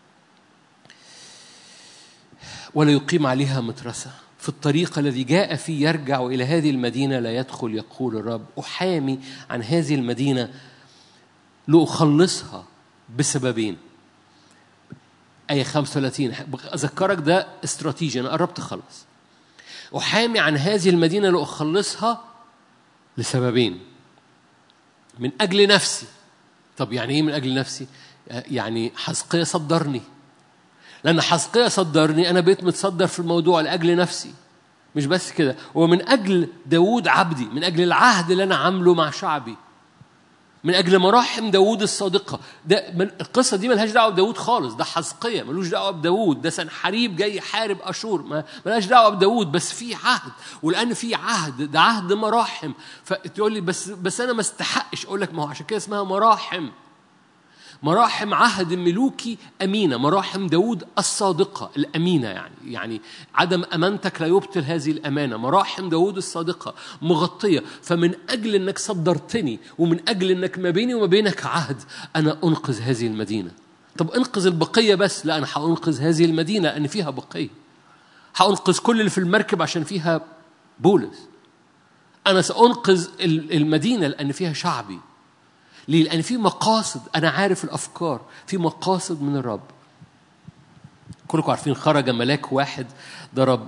ولا يقيم عليها مترسة في الطريق الذي جاء فيه يرجع إلى هذه المدينة لا يدخل يقول الرب أحامي عن هذه المدينة لأخلصها بسببين آية 35 أذكرك ده استراتيجي أنا قربت أخلص أحامي عن هذه المدينة لأخلصها لسببين من أجل نفسي طب يعني إيه من أجل نفسي؟ يعني حزقية صدرني لأن حزقية صدرني أنا بقيت متصدر في الموضوع لأجل نفسي مش بس كده ومن أجل داوود عبدي من أجل العهد اللي أنا عامله مع شعبي من اجل مراحم داوود الصادقه ده القصه دي ملهاش دعوه بداوود خالص ده حزقية ملوش دعوه بداوود ده سنحريب جاي يحارب اشور ما ملهاش دعوه بداوود بس في عهد ولان في عهد ده عهد مراحم فتقول لي بس بس انا ما استحقش اقول لك ما هو عشان كده اسمها مراحم مراحم عهد ملوكي أمينة مراحم داود الصادقة الأمينة يعني يعني عدم أمانتك لا يبطل هذه الأمانة مراحم داود الصادقة مغطية فمن أجل أنك صدرتني ومن أجل أنك ما بيني وما بينك عهد أنا أنقذ هذه المدينة طب انقذ البقية بس لا أنا هأنقذ هذه المدينة لأن فيها بقية هأنقذ كل اللي في المركب عشان فيها بولس أنا سأنقذ المدينة لأن فيها شعبي ليه؟ لأن في مقاصد أنا عارف الأفكار في مقاصد من الرب كلكم عارفين خرج ملاك واحد ضرب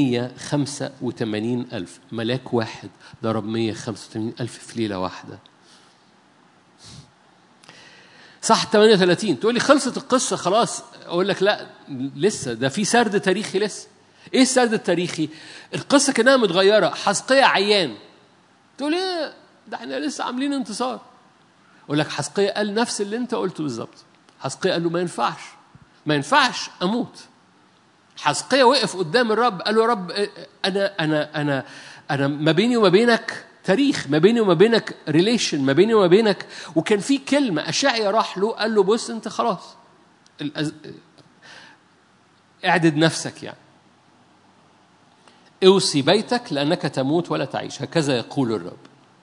185 ألف ملاك واحد ضرب 185 ألف في ليلة واحدة صح 38 تقول لي خلصت القصه خلاص اقول لك لا لسه ده في سرد تاريخي لسه ايه السرد التاريخي القصه كانها متغيره حسقية عيان تقول ايه ده احنا لسه عاملين انتصار اقول لك حسقية قال نفس اللي انت قلته بالظبط حسقية قال له ما ينفعش ما ينفعش اموت حسقية وقف قدام الرب قال له يا رب انا انا انا انا ما بيني وما بينك تاريخ ما بيني وما بينك ريليشن ما بيني وما بينك وكان في كلمه اشعيا راح له قال له بص انت خلاص الأز... اعدد نفسك يعني اوصي بيتك لانك تموت ولا تعيش هكذا يقول الرب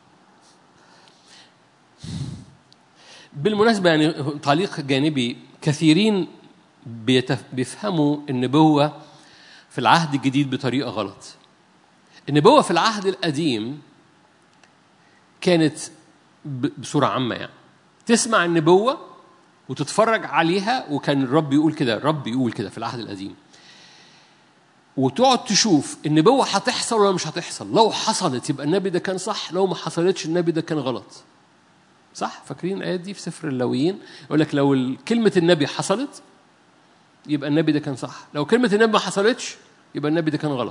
بالمناسبة يعني تعليق جانبي كثيرين بيتف... بيفهموا النبوة في العهد الجديد بطريقة غلط النبوة في العهد القديم كانت بصورة عامة يعني تسمع النبوة وتتفرج عليها وكان الرب يقول كده الرب يقول كده في العهد القديم وتقعد تشوف النبوة هتحصل ولا مش هتحصل لو حصلت يبقى النبي ده كان صح لو ما حصلتش النبي ده كان غلط صح فاكرين الآيات دي في سفر اللاويين يقول لك لو كلمة النبي حصلت يبقى النبي ده كان صح لو كلمة النبي ما حصلتش يبقى النبي ده كان غلط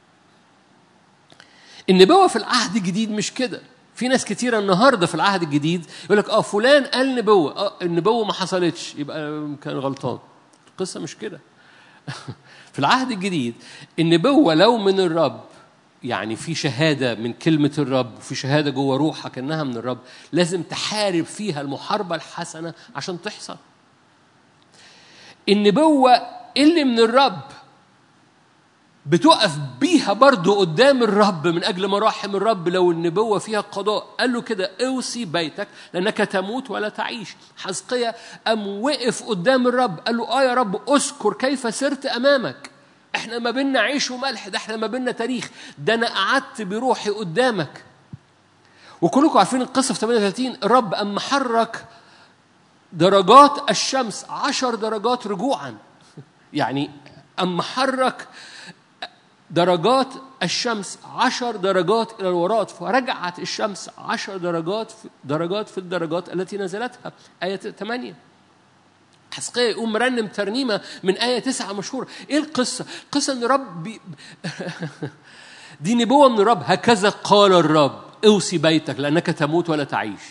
النبوة في العهد الجديد مش كده في ناس كتيرة النهارده في العهد الجديد يقول لك اه فلان قال نبوة اه النبوة ما حصلتش يبقى كان غلطان القصة مش كده في العهد الجديد النبوة لو من الرب يعني في شهادة من كلمة الرب وفي شهادة جوه روحك إنها من الرب لازم تحارب فيها المحاربة الحسنة عشان تحصل النبوة اللي من الرب بتقف بيها برضو قدام الرب من أجل مراحم الرب لو النبوة فيها قضاء قال له كده اوصي بيتك لأنك تموت ولا تعيش حزقية أم وقف قدام الرب قال له آه يا رب أذكر كيف سرت أمامك احنا ما بيننا عيش وملح ده احنا ما بيننا تاريخ ده انا قعدت بروحي قدامك وكلكم عارفين القصه في 38 الرب اما حرك درجات الشمس عشر درجات رجوعا يعني اما حرك درجات الشمس عشر درجات إلى الوراء فرجعت الشمس عشر درجات في درجات في الدرجات التي نزلتها آية 8 حسقية يقوم مرنم ترنيمة من آية تسعة مشهورة إيه القصة؟ القصة إن رب بي... دي نبوة من الرب هكذا قال الرب اوصي بيتك لأنك تموت ولا تعيش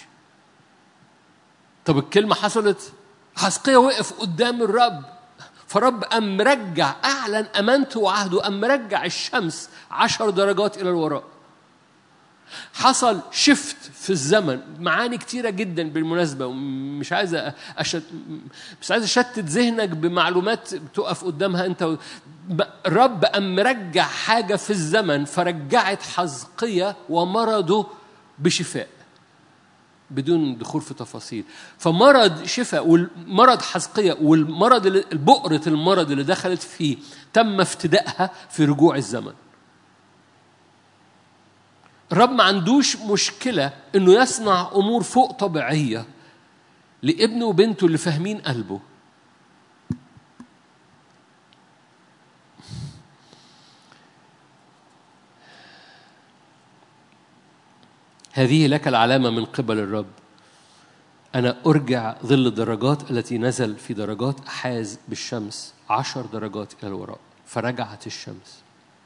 طب الكلمة حصلت حسقية وقف قدام الرب فرب أم مرجع أعلن أمانته وعهده أم مرجع الشمس عشر درجات إلى الوراء حصل شفت في الزمن معاني كتيرة جدا بالمناسبة مش عايز أشت... مش عايز أشتت ذهنك بمعلومات تقف قدامها أنت رب أم مرجع حاجة في الزمن فرجعت حزقية ومرضه بشفاء بدون دخول في تفاصيل فمرض شفاء والمرض حزقية والمرض البؤرة المرض اللي دخلت فيه تم افتدائها في رجوع الزمن الرب ما عندوش مشكلة إنه يصنع أمور فوق طبيعية لابنه وبنته اللي فاهمين قلبه هذه لك العلامة من قبل الرب أنا أرجع ظل الدرجات التي نزل في درجات أحاز بالشمس عشر درجات إلى الوراء فرجعت الشمس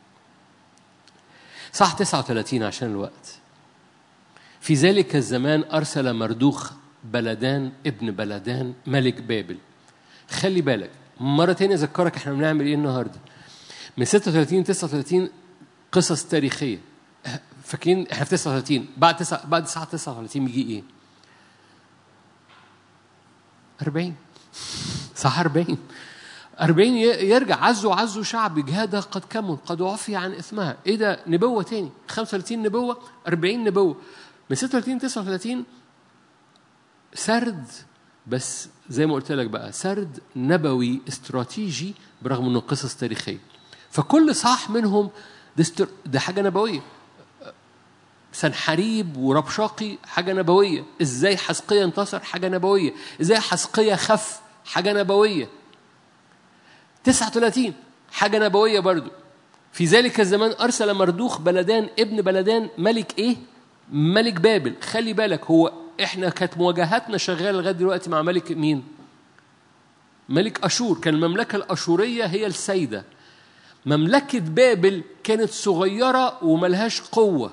صح 39 عشان الوقت في ذلك الزمان أرسل مردوخ بلدان ابن بلدان ملك بابل خلي بالك مرة تانية أذكرك احنا بنعمل ايه النهاردة من 36 39 قصص تاريخية فاكرين احنا في 39 بعد 9 بعد الساعة 39 بيجي ايه؟ 40 صح 40 40 يرجع عزوا عزوا شعبي جهادها قد كمل قد عفي عن اثمها ايه ده نبوه تاني 35 نبوه 40 نبوه من 36 39 سرد بس زي ما قلت لك بقى سرد نبوي استراتيجي برغم انه قصص تاريخيه فكل صح منهم ده, ده حاجه نبويه سنحريب وربشاقي حاجه نبويه ازاي حسقيه انتصر حاجه نبويه ازاي حسقيه خف حاجه نبويه 39 حاجة نبوية برضو في ذلك الزمان أرسل مردوخ بلدان ابن بلدان ملك إيه؟ ملك بابل خلي بالك هو احنا كانت مواجهاتنا شغاله لغايه دلوقتي مع ملك مين؟ ملك اشور كان المملكه الاشوريه هي السيده مملكه بابل كانت صغيره وملهاش قوه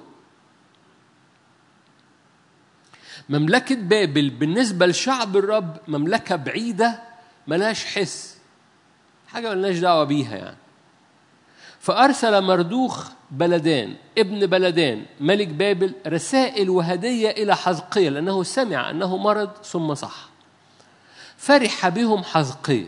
مملكه بابل بالنسبه لشعب الرب مملكه بعيده ملهاش حس حاجه ملناش دعوه بيها يعني فأرسل مردوخ بلدان ابن بلدان ملك بابل رسائل وهدية إلى حزقية لأنه سمع أنه مرض ثم صح فرح بهم حزقية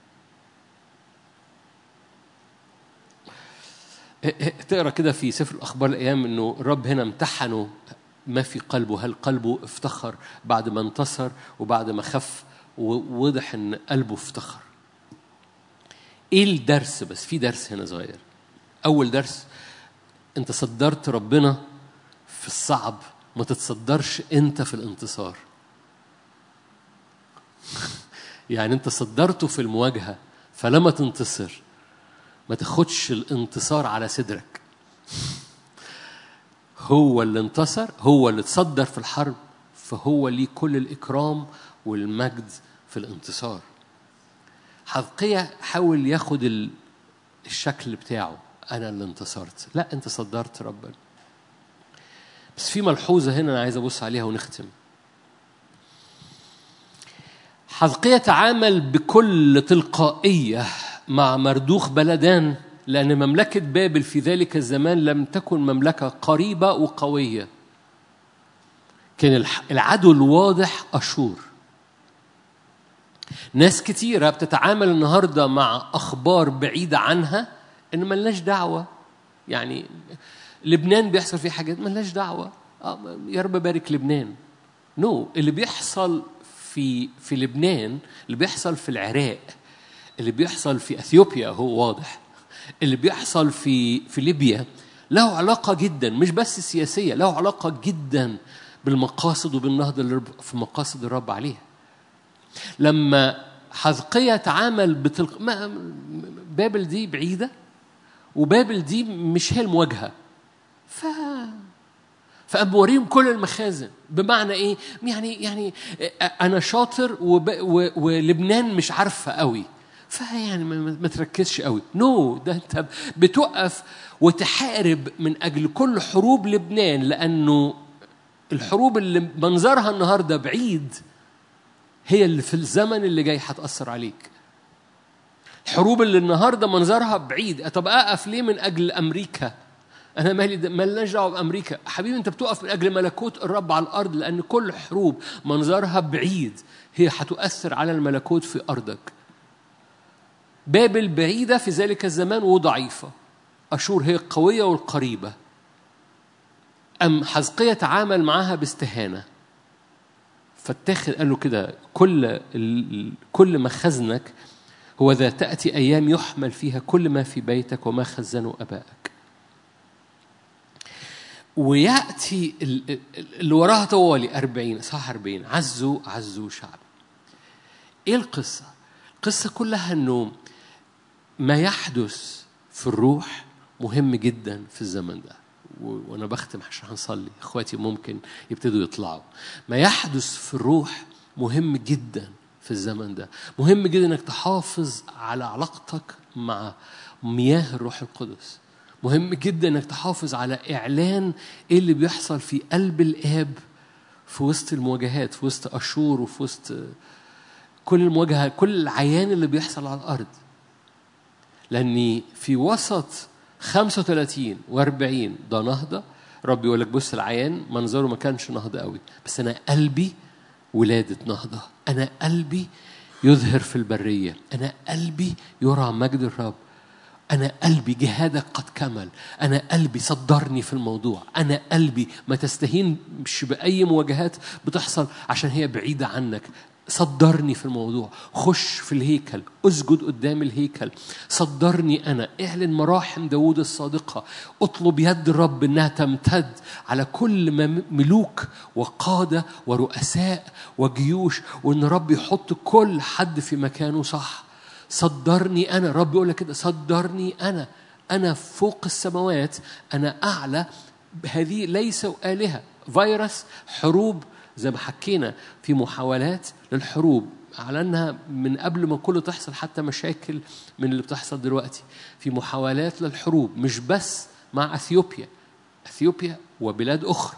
تقرا كده في سفر الأخبار الأيام أنه الرب هنا امتحنه ما في قلبه هل قلبه افتخر بعد ما انتصر وبعد ما خف ووضح ان قلبه افتخر ايه الدرس بس في درس هنا صغير اول درس انت صدرت ربنا في الصعب ما تتصدرش انت في الانتصار يعني انت صدرته في المواجهه فلما تنتصر ما تاخدش الانتصار على صدرك هو اللي انتصر هو اللي تصدر في الحرب فهو ليه كل الإكرام والمجد في الانتصار حقيقة حاول ياخد الشكل بتاعه أنا اللي انتصرت لا أنت صدرت ربنا بس في ملحوظة هنا أنا عايز أبص عليها ونختم حزقية تعامل بكل تلقائية مع مردوخ بلدان لأن مملكة بابل في ذلك الزمان لم تكن مملكة قريبة وقوية كان العدو الواضح أشور ناس كتيرة بتتعامل النهاردة مع أخبار بعيدة عنها إن ملناش دعوة يعني لبنان بيحصل فيه حاجات ملناش دعوة آه يا رب بارك لبنان نو no. اللي بيحصل في في لبنان اللي بيحصل في العراق اللي بيحصل في اثيوبيا هو واضح اللي بيحصل في في ليبيا له علاقة جدا مش بس سياسية له علاقة جدا بالمقاصد وبالنهضة اللي في مقاصد الرب عليها لما حزقية تعامل بتلق... ما... بابل دي بعيدة وبابل دي مش هي المواجهة ف فقام بوريهم كل المخازن بمعنى ايه؟ يعني يعني انا شاطر وب... و... ولبنان مش عارفه قوي فيعني ما تركزش قوي نو no, ده انت بتقف وتحارب من اجل كل حروب لبنان لانه الحروب اللي منظرها النهارده بعيد هي اللي في الزمن اللي جاي هتاثر عليك الحروب اللي النهارده منظرها بعيد طب اقف ليه من اجل امريكا انا مالي مالناش دعوه بامريكا حبيبي انت بتقف من اجل ملكوت الرب على الارض لان كل حروب منظرها بعيد هي هتؤثر على الملكوت في ارضك بابل بعيدة في ذلك الزمان وضعيفة أشور هي القوية والقريبة أم حزقية تعامل معها باستهانة فاتخذ قال له كده كل كل مخزنك هو ذا تأتي أيام يحمل فيها كل ما في بيتك وما خزنه أبائك ويأتي اللي وراها طوالي أربعين صح أربعين عزوا عزوا شعب إيه القصة؟ القصة كلها أنه ما يحدث في الروح مهم جدا في الزمن ده وانا بختم عشان هنصلي اخواتي ممكن يبتدوا يطلعوا ما يحدث في الروح مهم جدا في الزمن ده مهم جدا انك تحافظ على علاقتك مع مياه الروح القدس مهم جدا انك تحافظ على اعلان ايه اللي بيحصل في قلب الاب في وسط المواجهات في وسط اشور وفي وسط كل المواجهه كل العيان اللي بيحصل على الارض لاني في وسط 35 و40 ده نهضه ربي يقول لك بص العيان منظره ما كانش نهضه قوي بس انا قلبي ولاده نهضه انا قلبي يظهر في البريه انا قلبي يرى مجد الرب أنا قلبي جهادك قد كمل أنا قلبي صدرني في الموضوع أنا قلبي ما تستهينش بأي مواجهات بتحصل عشان هي بعيدة عنك صدرني في الموضوع خش في الهيكل اسجد قدام الهيكل صدرني أنا اعلن مراحم داود الصادقة اطلب يد الرب إنها تمتد على كل ملوك وقادة ورؤساء وجيوش وإن رب يحط كل حد في مكانه صح صدرني أنا رب يقول لك كده صدرني أنا أنا فوق السماوات أنا أعلى هذه ليس آلهة فيروس حروب زي ما حكينا في محاولات للحروب اعلنها من قبل ما كله تحصل حتى مشاكل من اللي بتحصل دلوقتي في محاولات للحروب مش بس مع اثيوبيا اثيوبيا وبلاد اخرى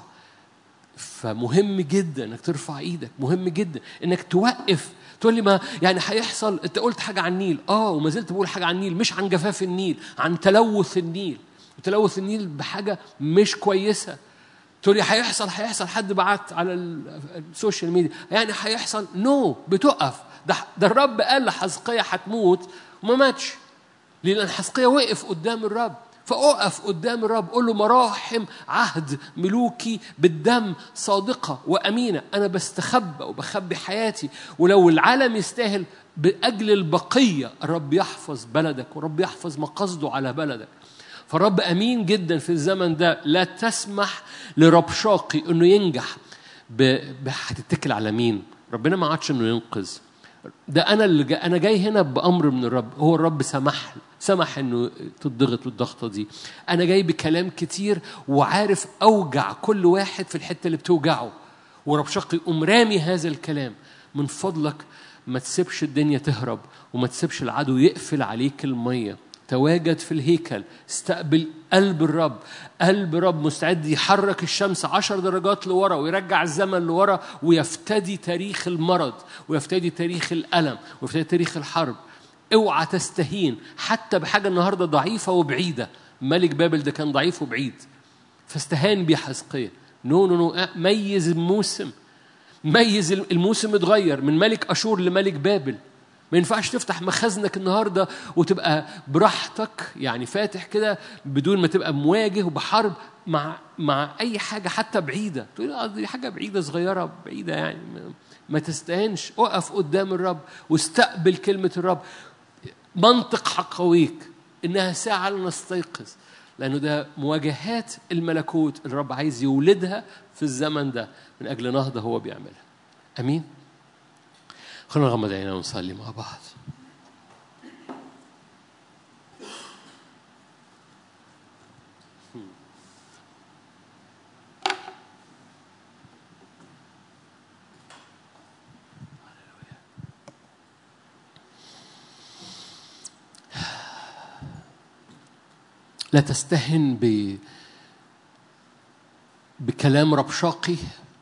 فمهم جدا انك ترفع ايدك مهم جدا انك توقف تقول لي ما يعني هيحصل انت قلت حاجه عن النيل اه وما زلت بقول حاجه عن النيل مش عن جفاف النيل عن تلوث النيل وتلوث النيل بحاجه مش كويسه تقول لي هيحصل هيحصل حد بعت على السوشيال ميديا يعني هيحصل نو no. بتقف ده ده الرب قال لحزقية هتموت وما ماتش لان حزقية وقف قدام الرب فأقف قدام الرب قول له مراحم عهد ملوكي بالدم صادقة وأمينة أنا بستخبى وبخبي حياتي ولو العالم يستاهل بأجل البقية الرب يحفظ بلدك ورب يحفظ مقصده على بلدك فالرب أمين جدا في الزمن ده لا تسمح لربشاقي أنه ينجح هتتكل على مين ربنا ما عادش أنه ينقذ ده أنا اللي جاي أنا جاي هنا بأمر من الرب هو الرب سمح سمح انه تضغط الضغطه دي انا جاي بكلام كتير وعارف اوجع كل واحد في الحته اللي بتوجعه وربشقي قوم رامي هذا الكلام من فضلك ما تسيبش الدنيا تهرب وما تسيبش العدو يقفل عليك الميه تواجد في الهيكل استقبل قلب الرب قلب الرب مستعد يحرك الشمس عشر درجات لورا ويرجع الزمن لورا ويفتدي تاريخ المرض ويفتدي تاريخ الألم ويفتدي تاريخ الحرب اوعى تستهين حتى بحاجه النهارده ضعيفه وبعيده ملك بابل ده كان ضعيف وبعيد فاستهان بيه حزقية نو نو نو ميز الموسم ميز الموسم اتغير من ملك اشور لملك بابل ما ينفعش تفتح مخازنك النهارده وتبقى براحتك يعني فاتح كده بدون ما تبقى مواجه وبحرب مع مع اي حاجه حتى بعيده تقول دي حاجه بعيده صغيره بعيده يعني ما تستهنش اقف قدام الرب واستقبل كلمه الرب منطق حقويك انها ساعه لنستيقظ لانه ده مواجهات الملكوت اللي الرب عايز يولدها في الزمن ده من اجل نهضه هو بيعملها امين خلونا نغمض عينينا ونصلي مع بعض لا تستهن ب بكلام ربشاقي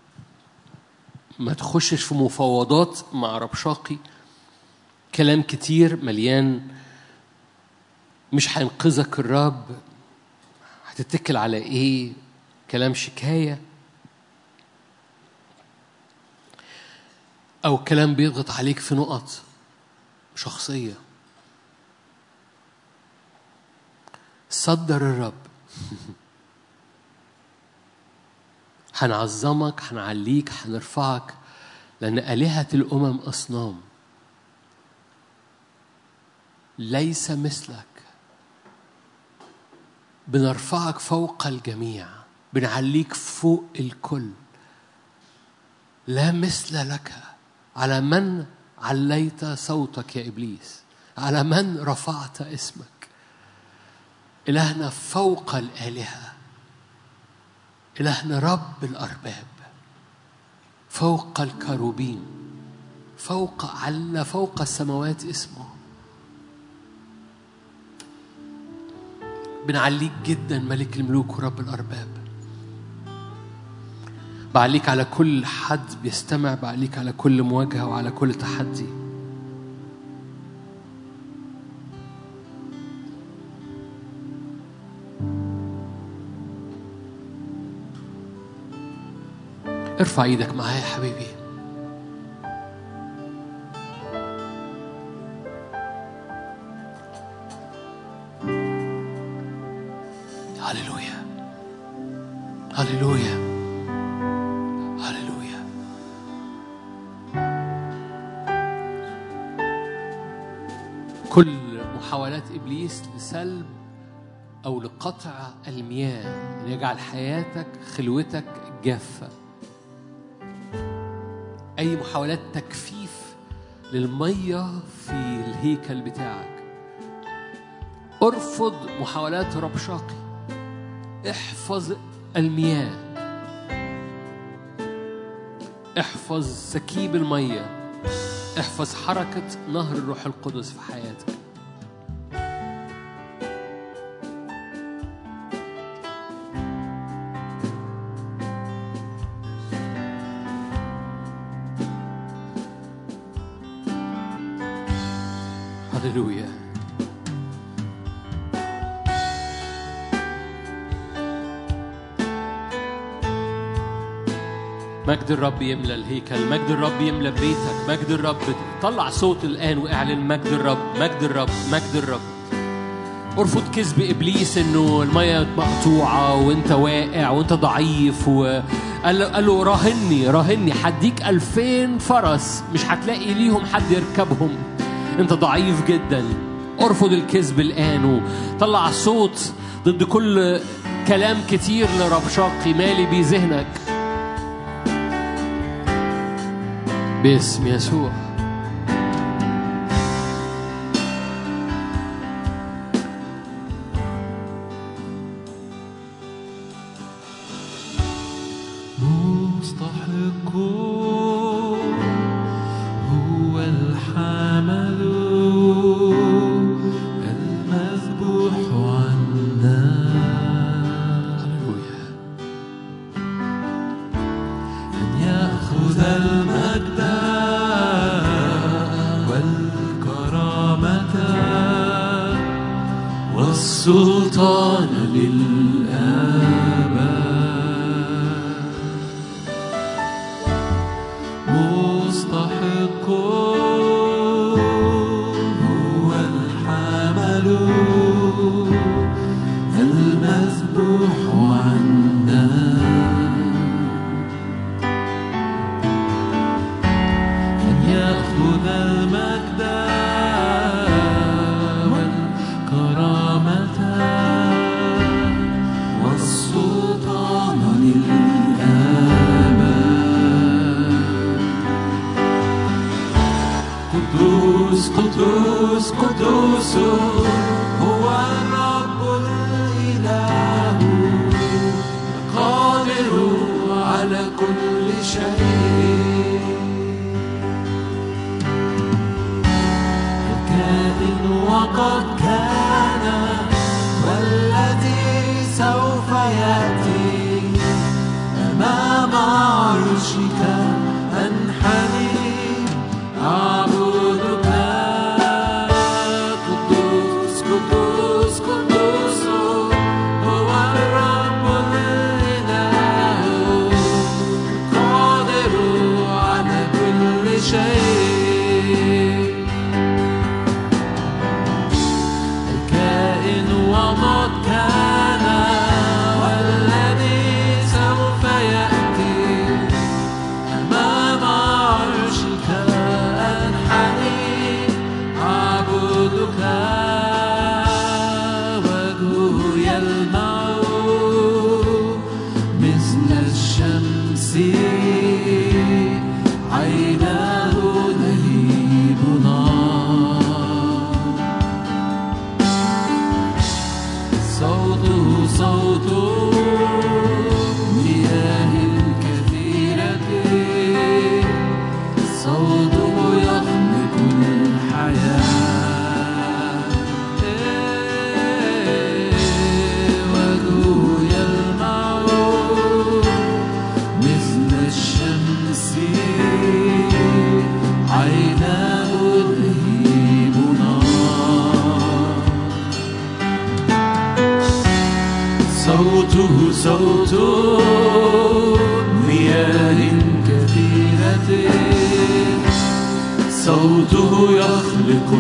ما تخشش في مفاوضات مع ربشاقي كلام كتير مليان مش هينقذك الرب هتتكل على ايه كلام شكايه او كلام بيضغط عليك في نقط شخصيه صدر الرب هنعظمك هنعليك هنرفعك لأن آلهة الأمم أصنام ليس مثلك بنرفعك فوق الجميع بنعليك فوق الكل لا مثل لك على من عليت صوتك يا إبليس على من رفعت اسمك إلهنا فوق الآلهة إلهنا رب الأرباب فوق الكروبين فوق عل فوق السماوات اسمه بنعليك جدا ملك الملوك ورب الأرباب بعليك على كل حد بيستمع بعليك على كل مواجهة وعلى كل تحدي ارفع ايدك معايا يا حبيبي هللويا هللويا هللويا كل محاولات ابليس لسلب او لقطع المياه ان يجعل حياتك خلوتك جافه أي محاولات تجفيف للمية في الهيكل بتاعك ارفض محاولات ربشاقي احفظ المياه احفظ سكيب المية احفظ حركة نهر الروح القدس في حياتك هللويا مجد الرب يملى الهيكل مجد الرب يملى بيتك مجد الرب طلع صوت الآن واعلن مجد الرب مجد الرب مجد الرب ارفض كذب ابليس انه الميه مقطوعه وانت واقع وانت ضعيف وقال له, قال له راهني راهني هديك ألفين فرس مش هتلاقي ليهم حد يركبهم انت ضعيف جدا ارفض الكذب الان وطلع صوت ضد كل كلام كتير لربشاقي مالي بيه ذهنك باسم يسوع مستحق هو الحمل المذبوح عنا هللويا أن يأخذ المجد والكرامة والسلطان للآباء مستحق هو الحمل المذبوح عنا أن يأخذ المجد والكرامة والسلطان للآباء قدوس قدوس قدوس هو الرب الإله قادر على كل شيء كائن وقد كان والذي سوف يأتي أمام عرشك أنحني أعبدك قدوس قدوس قدوس هو الرب الإله قادر على كل شيء الكائن وقد كان والذي سوف يأتي أمام عرشك أنحني أعبدك وجهه يلمع مثل الشمس عيناه لهيب نار صوته صوت مياه كثيرة صوته يخلق الحياة وجهه يلمع مثل الشمس عيناه لهيب نار صوته صوت مياه كثيرة صوته يخلق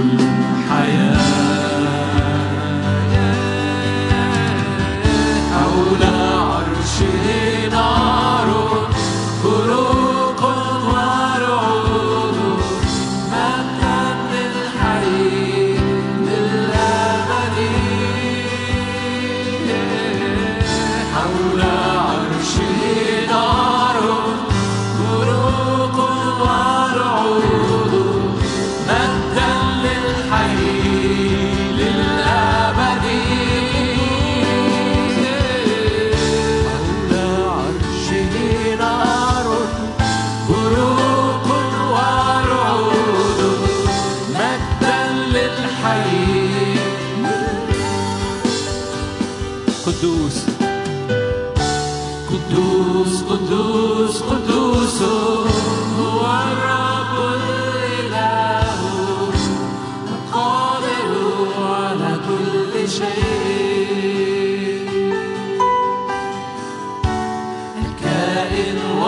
الحياة حول عرشه نار بروق ورعود مجدا للحي للأبد حول عرشه نار بروق ورعود مجدا للحي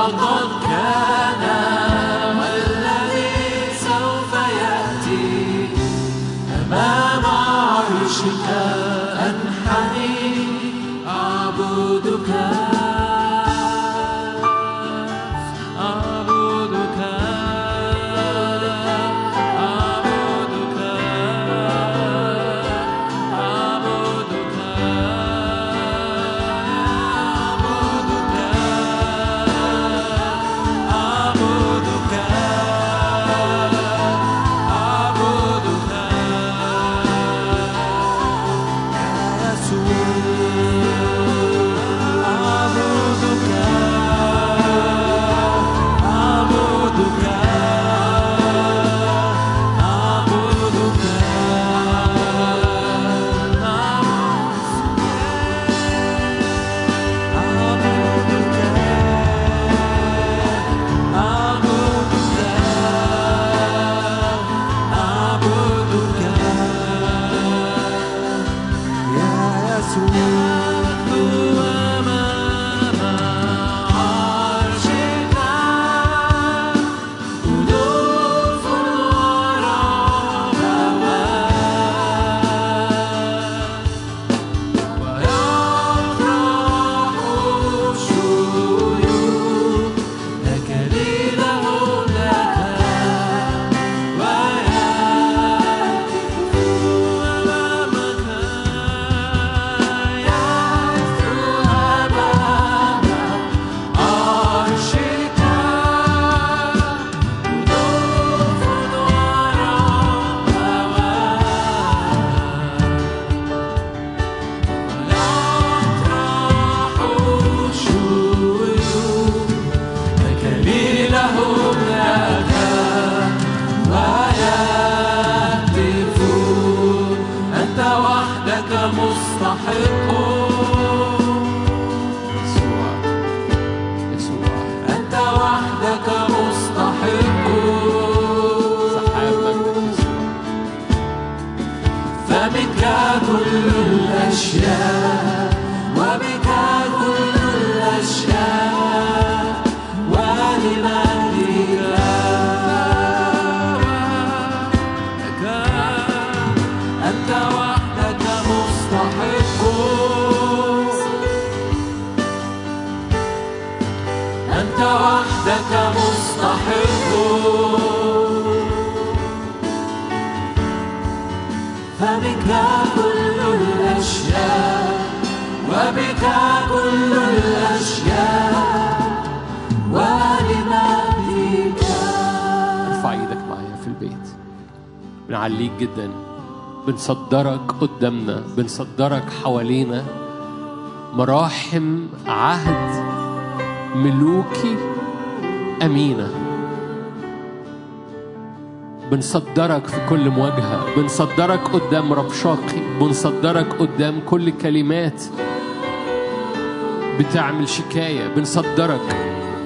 فقد كان والذي سوف يأتي أمام عرشك أنحني أعبدك أعبدك أعبدك أعبدك أعبدك أعبدك أعبدك أعبدك أعبدك أعبدك أعبدك أعبدك يا يسوع أمام عرشك ألوف ويفرح الشيوخ لك ليلهم لك ويهتفون أمامك يهتفون أمام عرشك ألوف ويطرح الشيوخ تكاليلهم لك ويهتفون أنت وحدك مستحق يسوع يسوع أنت وحدك مستحق سحاب مجدك يسوع فمنك كل الأشياء وبك كل الأشياء ولمجدك أنت وحدك مستحق أنت وحدك مستحق فبك كل الأشياء وبك كل الأشياء ولمجدك ارفع ايدك معايا في البيت بنعليك جدا بنصدرك قدامنا بنصدرك حوالينا مراحم عهد ملوكي أمينة بنصدرك في كل مواجهة بنصدرك قدام ربشاقي بنصدرك قدام كل كلمات بتعمل شكاية بنصدرك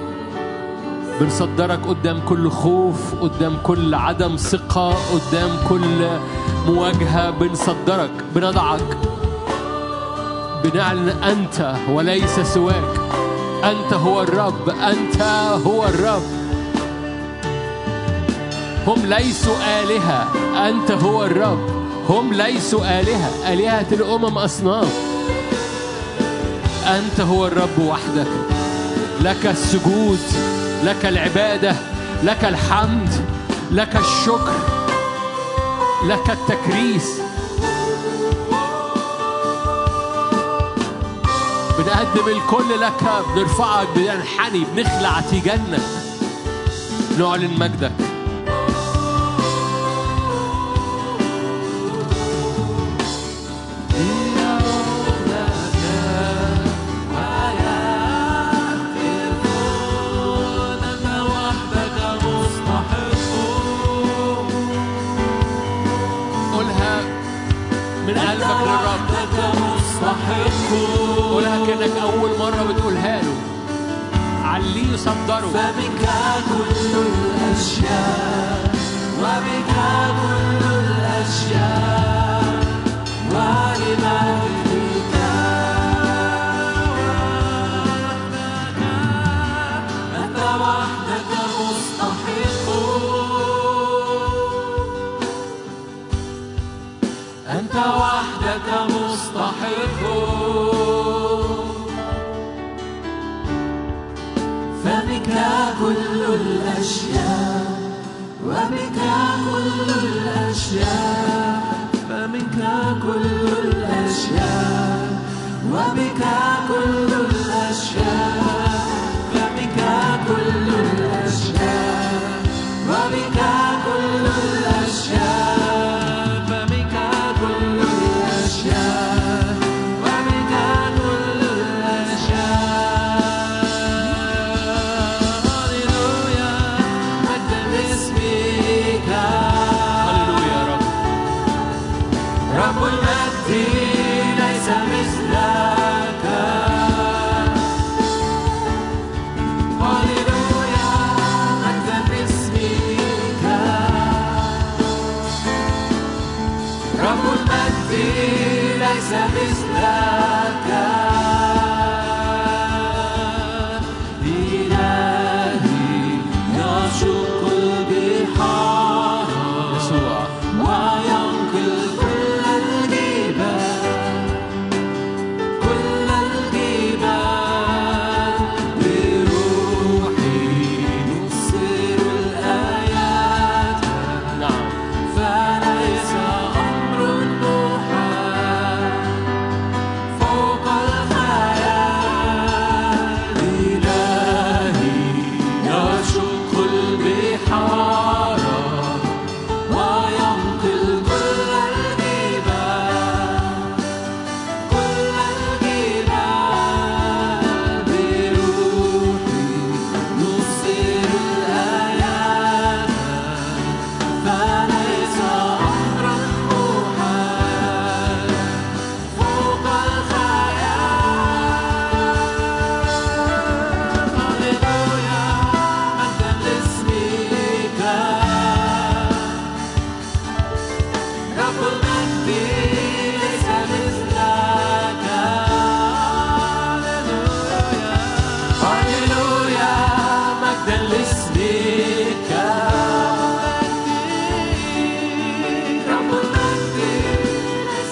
بنصدرك قدام كل خوف قدام كل عدم ثقة قدام كل مواجهة بنصدرك بنضعك بنعلن أنت وليس سواك أنت هو الرب أنت هو الرب هم ليسوا آلهة أنت هو الرب هم ليسوا آلهة آلهة الأمم أصنام أنت هو الرب وحدك لك السجود لك العبادة لك الحمد لك الشكر لك التكريس بنقدم الكل لك بنرفعك بننحني بنخلع تيجانك نعلن مجدك قولها من قلبك للرب قولها كأنك أول مرة بتقولها له عليه يصدره فبك كل الأشياء وبك كل الأشياء ولمجدك وحدك أنت مستحق أنت وحدك مستحق فبك كل الأشياء وبك كل الأشياء فمنك كل الأشياء وبك كل الأشياء فبك كل الأشياء وبك كل الأشياء فبك كل الأشياء وبك كل الأشياء هللويا مجد باسمك هللويا يا رب رب المجد ليس مثلك هللويا مجد باسمك رب المجد ليس مثلك إلهي يشق البحار يسوع وينقل كل الجبال كل الجبال بروحي نصر الآيات نعم فليس أمر محال فوق الخيال إلهي يشق البحار وينقل كل الجبال كل الجبال بروحي نصر الآيات فليس أمرا محال فوق الخيال هللويا مجدا لاسمك رب المجد ليس مثلك هللويا هللويا مجدا لاسمك رب المجد ليس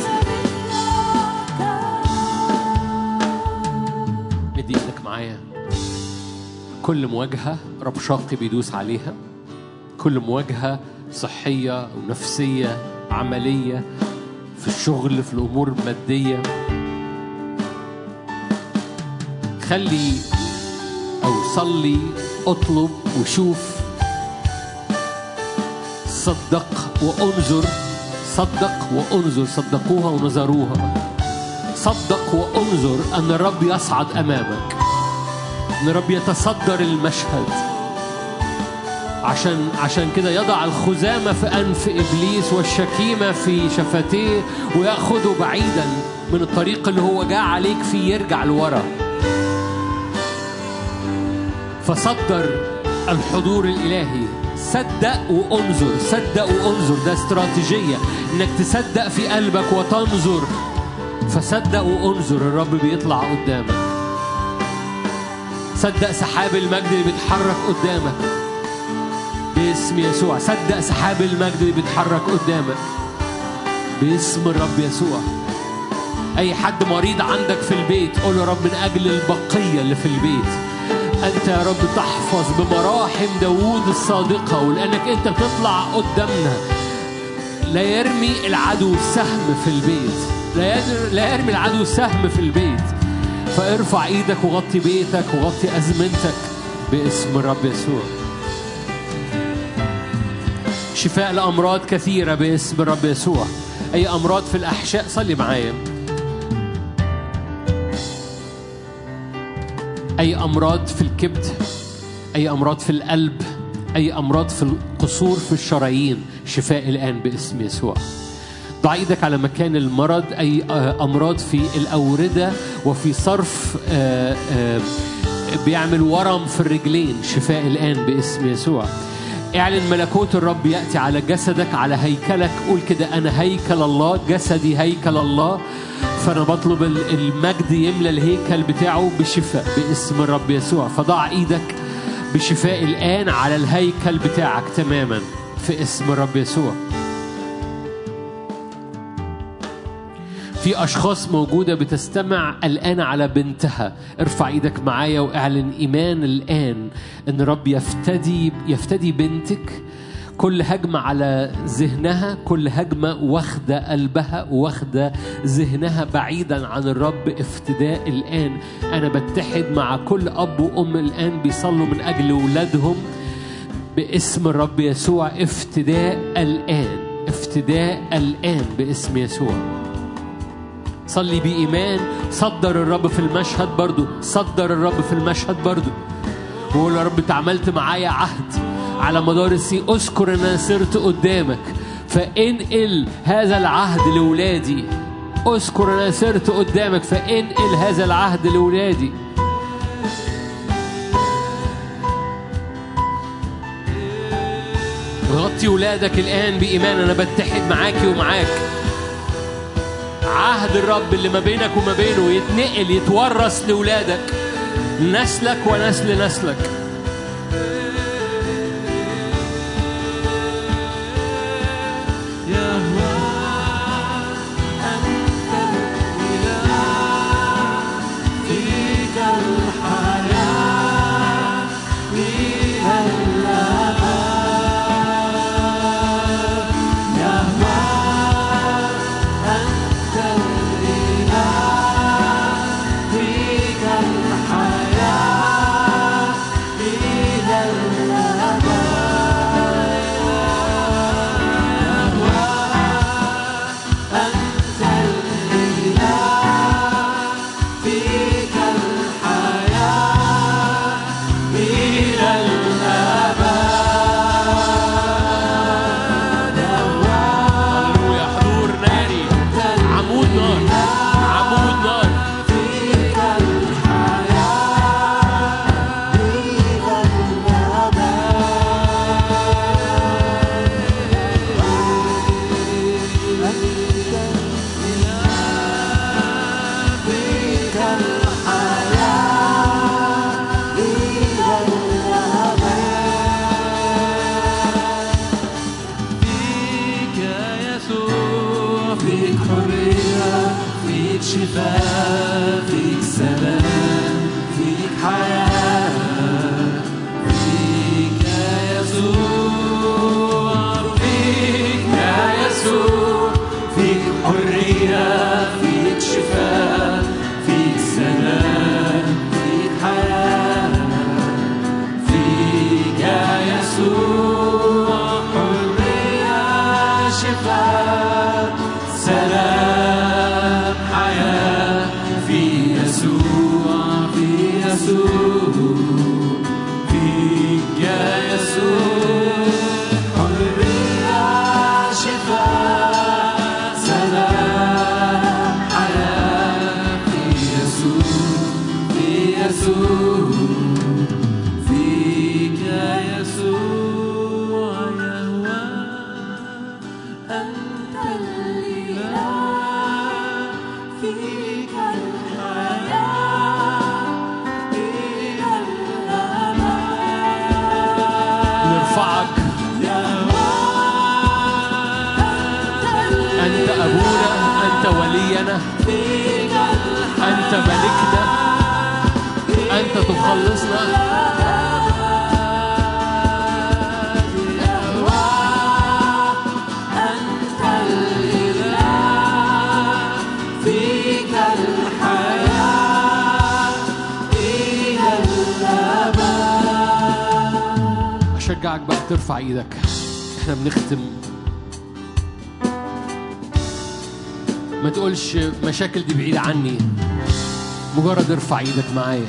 مد ايدك معايا كل مواجهة رب شاقي بيدوس عليها كل مواجهة صحية أو نفسية عملية في الشغل في الأمور المادية خلي أو صلي اطلب وشوف صدق وانظر صدق وانظر صدقوها ونظروها صدق وانظر ان الرب يصعد امامك ان الرب يتصدر المشهد عشان عشان كده يضع الخزامه في انف ابليس والشكيمه في شفتيه وياخده بعيدا من الطريق اللي هو جاء عليك فيه يرجع لورا فصدر الحضور الالهي صدق وانظر صدق وانظر ده استراتيجيه انك تصدق في قلبك وتنظر فصدق وانظر الرب بيطلع قدامك صدق سحاب المجد اللي بيتحرك قدامك باسم يسوع صدق سحاب المجد اللي بيتحرك قدامك باسم الرب يسوع اي حد مريض عندك في البيت قول يا رب من اجل البقيه اللي في البيت انت يا رب تحفظ بمراحم داوود الصادقه ولانك انت بتطلع قدامنا لا يرمي العدو سهم في البيت لا يدر لا يرمي العدو سهم في البيت فارفع ايدك وغطي بيتك وغطي ازمنتك باسم الرب يسوع شفاء لامراض كثيره باسم الرب يسوع اي امراض في الاحشاء صلي معايا اي امراض في الكبد اي امراض في القلب اي امراض في القصور في الشرايين شفاء الان باسم يسوع ضع ايدك على مكان المرض اي آه، امراض في الاورده وفي صرف آه، آه، بيعمل ورم في الرجلين شفاء الان باسم يسوع اعلن ملكوت الرب ياتي على جسدك على هيكلك قول كده انا هيكل الله جسدي هيكل الله فانا بطلب ال- المجد يملى الهيكل بتاعه بشفاء باسم الرب يسوع فضع ايدك بشفاء الآن على الهيكل بتاعك تماما في اسم الرب يسوع في أشخاص موجودة بتستمع الآن على بنتها ارفع ايدك معايا واعلن إيمان الآن إن رب يفتدي يفتدي بنتك كل هجمة على ذهنها كل هجمة واخدة قلبها واخدة ذهنها بعيدا عن الرب افتداء الآن أنا بتحد مع كل أب وأم الآن بيصلوا من أجل أولادهم باسم الرب يسوع افتداء الآن افتداء الآن باسم يسوع صلي بإيمان صدر الرب في المشهد برضو صدر الرب في المشهد برضو وقول يا رب انت عملت معايا عهد على مدار السنين اذكر ان انا سرت قدامك فانقل هذا العهد لاولادي اذكر ان انا سرت قدامك فانقل هذا العهد لاولادي غطي ولادك الان بايمان انا بتحد معاكي ومعاك عهد الرب اللي ما بينك وما بينه يتنقل يتورث لولادك نسلك ونسل نسلك يهوى أنت الإله فيك الحياة إلى الأبد يهوى أنت الإله فيك الحياة إلى الأبد أنت الإله فيك الحياة إلى الأبد هللويا حضور ناري عمود نار عمود نار فيك الحياة إلى الأبد فيك الحياة إلى الأبد فيك يسوع فيك حرية فيك شفاء فيك سلام فيك حياة فيك يسوع فيك يا يسوع فيك حرية فيك شفاء فيك سلام فيك حياة فيك يا يسوع حرية شفاء سلام حياة في يسوع في يسوع فيك يا يسوع حرية شفاء سلام حياة في يسوع في يسوع فيك يا يسوع يهوى أنت الإله فيك الحياة إلى الأبد نرفعك يهوى أنت أبونا أنت ولينا فيك الحياة أنت ملكنا أنت تخلصنا أنت الإله فيك الحياة إلى الأبد أشجعك بقى ترفع إيدك إحنا بنختم ما تقولش مشاكل دي بعيدة عني مجرد ارفع ايدك معايا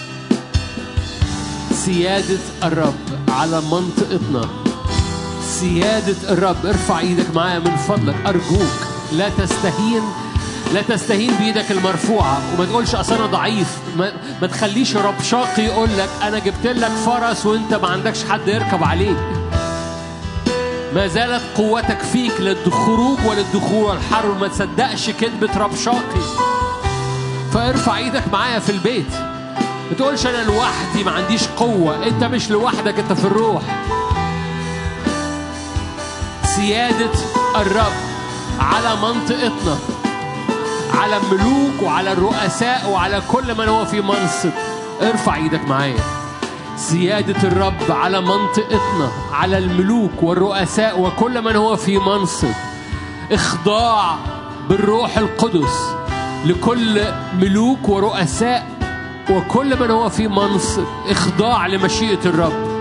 سيادة الرب على منطقتنا سيادة الرب ارفع ايدك معايا من فضلك أرجوك لا تستهين لا تستهين بإيدك المرفوعة وما تقولش أصل أنا ضعيف ما, ما تخليش رب شاقي يقول لك أنا جبت لك فرس وأنت ما عندكش حد يركب عليه ما زالت قوتك فيك للخروج وللدخول والحر وما تصدقش كذبة رب شاقي فارفع ايدك معايا في البيت ما تقولش انا لوحدي ما عنديش قوه انت مش لوحدك انت في الروح سياده الرب على منطقتنا على الملوك وعلى الرؤساء وعلى كل من هو في منصب ارفع ايدك معايا سيادة الرب على منطقتنا على الملوك والرؤساء وكل من هو في منصب اخضاع بالروح القدس لكل ملوك ورؤساء وكل من هو في منصب اخضاع لمشيئة الرب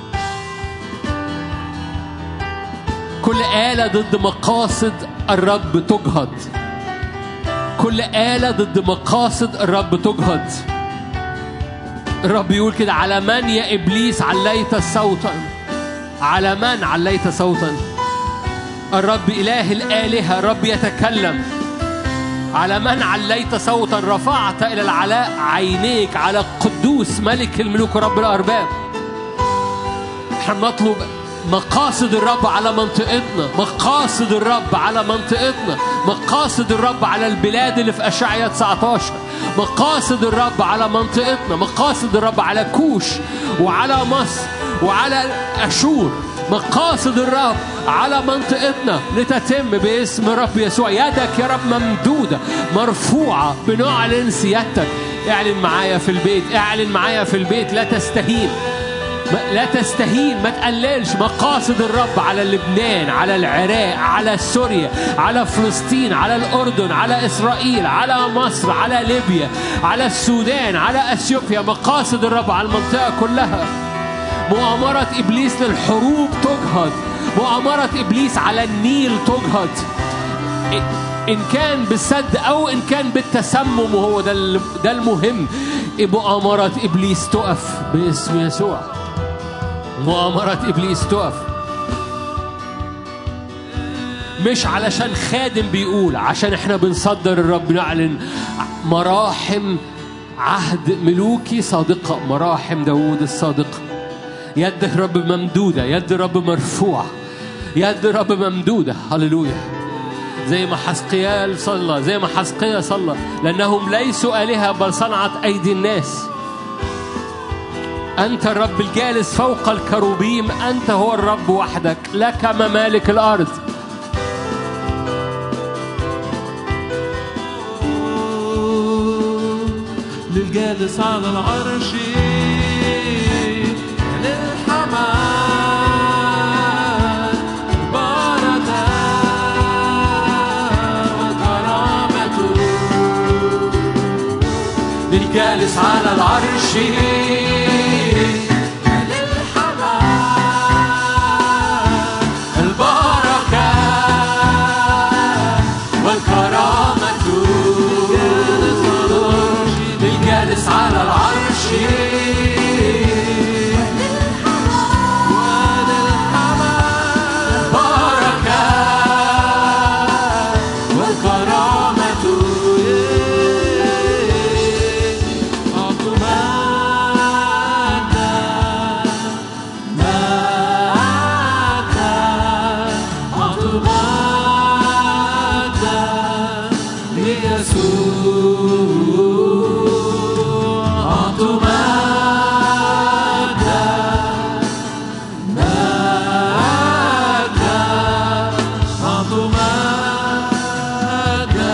كل آلة ضد مقاصد الرب تجهض كل آلة ضد مقاصد الرب تجهض الرب يقول كده على من يا إبليس عليت صوتا على من عليت صوتا الرب إله الآلهة الرب يتكلم على من عليت صوتا رفعت إلى العلاء عينيك على قدوس ملك الملوك ورب الأرباب احنا بنطلب مقاصد الرب على منطقتنا مقاصد الرب على منطقتنا مقاصد الرب على البلاد اللي في أشعية 19 مقاصد الرب على منطقتنا مقاصد الرب على كوش وعلى مصر وعلى أشور مقاصد الرب على منطقتنا لتتم باسم رب يسوع يدك يا رب ممدودة مرفوعة بنعلن سيادتك اعلن معايا في البيت اعلن معايا في البيت لا تستهين ما- لا تستهين ما تقللش مقاصد الرب على لبنان على العراق على سوريا على فلسطين على الأردن على إسرائيل على مصر على ليبيا على السودان على أثيوبيا مقاصد الرب على المنطقة كلها مؤامرة إبليس للحروب تجهض مؤامرة إبليس على النيل تجهض إن كان بالسد أو إن كان بالتسمم وهو ده ال- ده المهم مؤامرة إبليس تقف باسم يسوع مؤامرة إبليس تقف مش علشان خادم بيقول عشان احنا بنصدر الرب نعلن مراحم عهد ملوكي صادقة مراحم داوود الصادقة يد الرب ممدودة يد الرب مرفوعة يد الرب ممدودة هللويا زي ما حسقيال صلى زي ما حسقيا صلى لأنهم ليسوا آلهة بل صنعت أيدي الناس أنت الرب الجالس فوق الكروبيم أنت هو الرب وحدك لك ممالك الأرض للجالس على العرش للحمام البركة والكرامة للجالس على العرش للحمام البركة والكرامة للجالس على العرش وللحمام بركة والكرامة أعطوا مجدا مجدا أعطوا مجدا ليسوع أعطوا مجدا مجدا أعطوا مجدا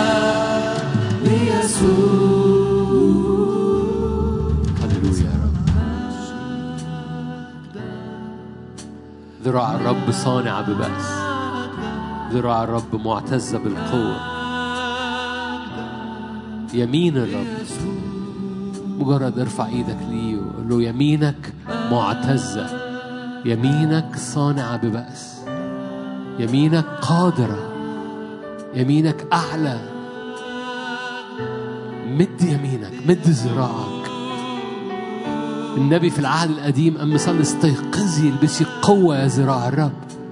ليسوع هللويا يا رب ذراع الرب صانع ببأس ذراع الرب معتزة بالقوة يمين الرب مجرد ارفع ايدك ليه وقول له يمينك معتزة يمينك صانعة ببأس يمينك قادرة يمينك أعلى مد يمينك مد ذراعك النبي في العهد القديم أم صلى استيقظي البسي قوة يا ذراع الرب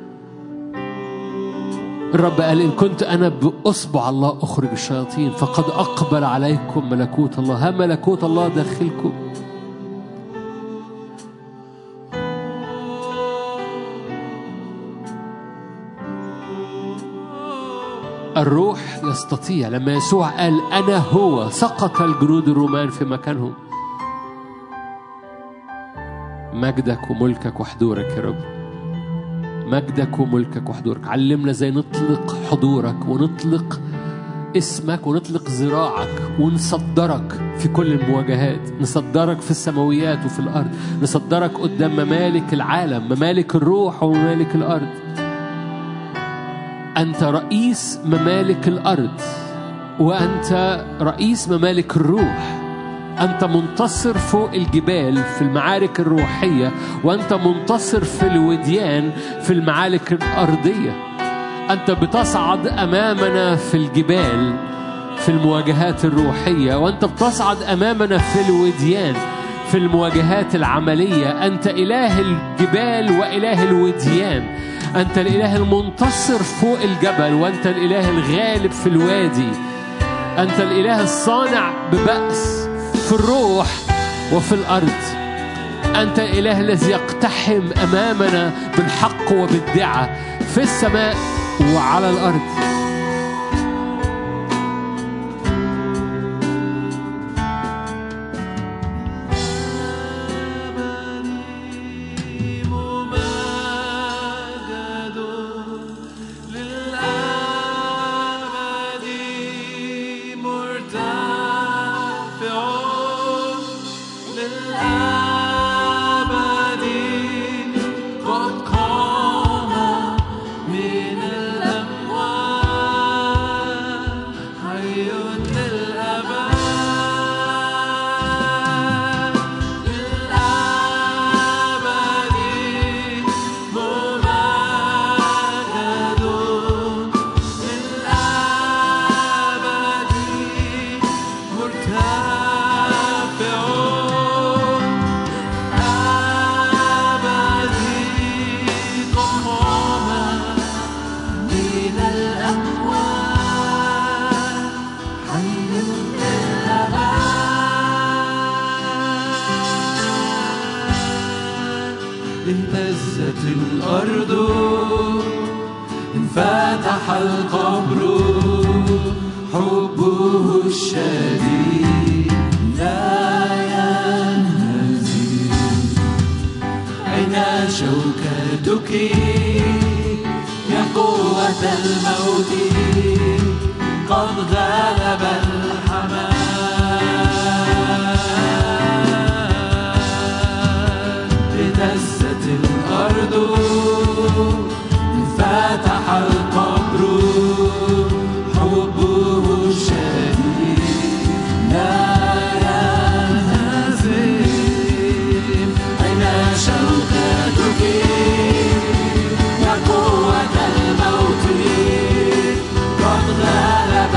الرب قال إن كنت أنا بأصبع الله أخرج الشياطين فقد أقبل عليكم ملكوت الله ها ملكوت الله داخلكم الروح يستطيع لما يسوع قال أنا هو سقط الجنود الرومان في مكانهم مجدك وملكك وحضورك يا رب مجدك وملكك وحضورك علمنا ازاي نطلق حضورك ونطلق اسمك ونطلق ذراعك ونصدرك في كل المواجهات نصدرك في السماويات وفي الارض نصدرك قدام ممالك العالم ممالك الروح وممالك الارض انت رئيس ممالك الارض وانت رئيس ممالك الروح أنت منتصر فوق الجبال في المعارك الروحية وأنت منتصر في الوديان في المعارك الأرضية أنت بتصعد أمامنا في الجبال في المواجهات الروحية وأنت بتصعد أمامنا في الوديان في المواجهات العملية أنت إله الجبال وإله الوديان أنت الإله المنتصر فوق الجبل وأنت الإله الغالب في الوادي أنت الإله الصانع ببأس في الروح وفي الأرض أنت الإله الذي يقتحم أمامنا بالحق وبالدعة في السماء وعلى الأرض ممجد للأبد مرتفع للأبد قد قام من الأموات حي للأبد للأبد ممجد للأبد مرتفع أبدي قد قام من الأموات حي للأبد اهتزت الأرض انفتح القبر حبه الشديد لا ينهزم أين شوكتك يا قوة الموت قد غلب الحمام اهتزت الأرض انفتح القبر حبه الشديد لا ينهزم أين شوكتك يا قوة الموت قد غلب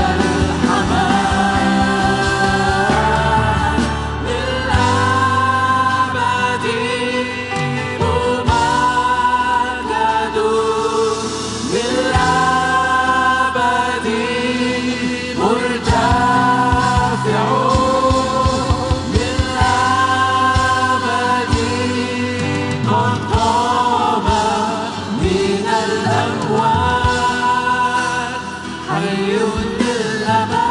الحمام للأبد ممجد للأبد مرتفع للأبد قد قام من الأموات حي للأبد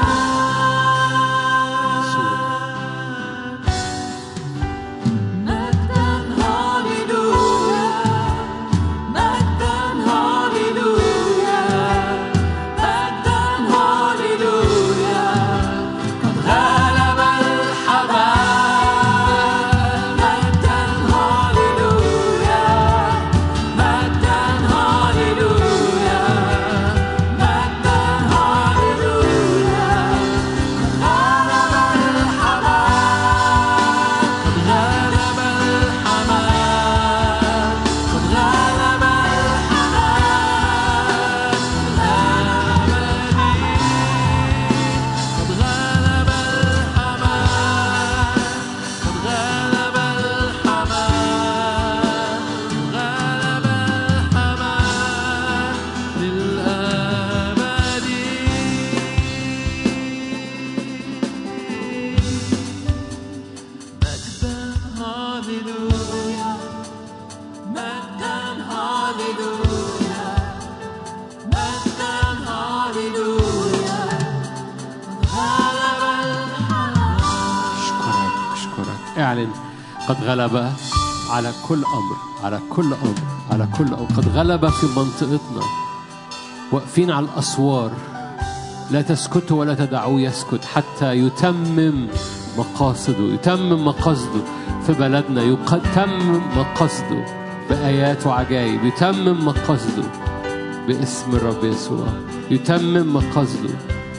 مجدا هاليلويا مجدا هاليلويا مجدا هاليلويا قد غلب الحمام مجدا هاليلويا مجدا هاليلويا مجدا هاليلويا قد غلب الحمام قد غلب الحمام قد غلب الحمام قد غلب الحمام قد غلب الحمام غلب الحمام للأبد مجدا هاليلويا مجدا هاليلويا مجدا هاليلويا غلب الحمام أشكرك أشكرك اعلن قد غلب على كل أمر على كل أمر على كل أمر قد غلب في منطقتنا واقفين على الأسوار لا تسكتوا ولا تدعوه يسكت حتى يتمم مقاصده يتمم مقاصده في بلدنا يتمم مقاصده بآيات وعجائب يتمم مقاصده باسم الرب يسوع يتمم مقاصده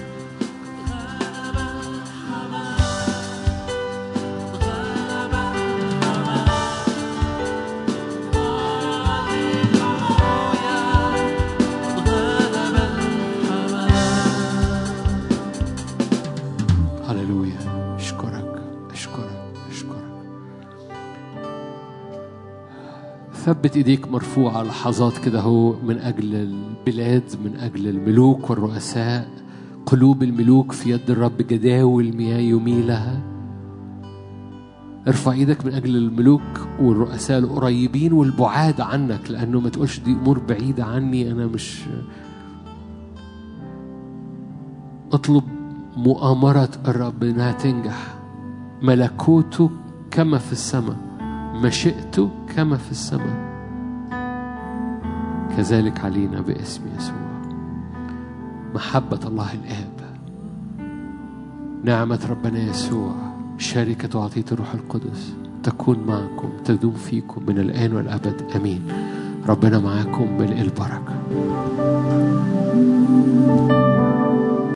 هللويا اشكرك اشكرك اشكرك ثبت ايديك مرفوعه لحظات كده هو من اجل البلاد من اجل الملوك والرؤساء قلوب الملوك في يد الرب جداول مياه يميلها ارفع ايدك من اجل الملوك والرؤساء القريبين والبعاد عنك لانه ما تقولش دي امور بعيده عني انا مش اطلب مؤامرة الرب انها تنجح ملكوته كما في السماء مشيئته كما في السماء كذلك علينا باسم يسوع محبة الله الآب نعمة ربنا يسوع شركة وعطية الروح القدس تكون معكم تدوم فيكم من الآن والأبد أمين ربنا معاكم ملء البركة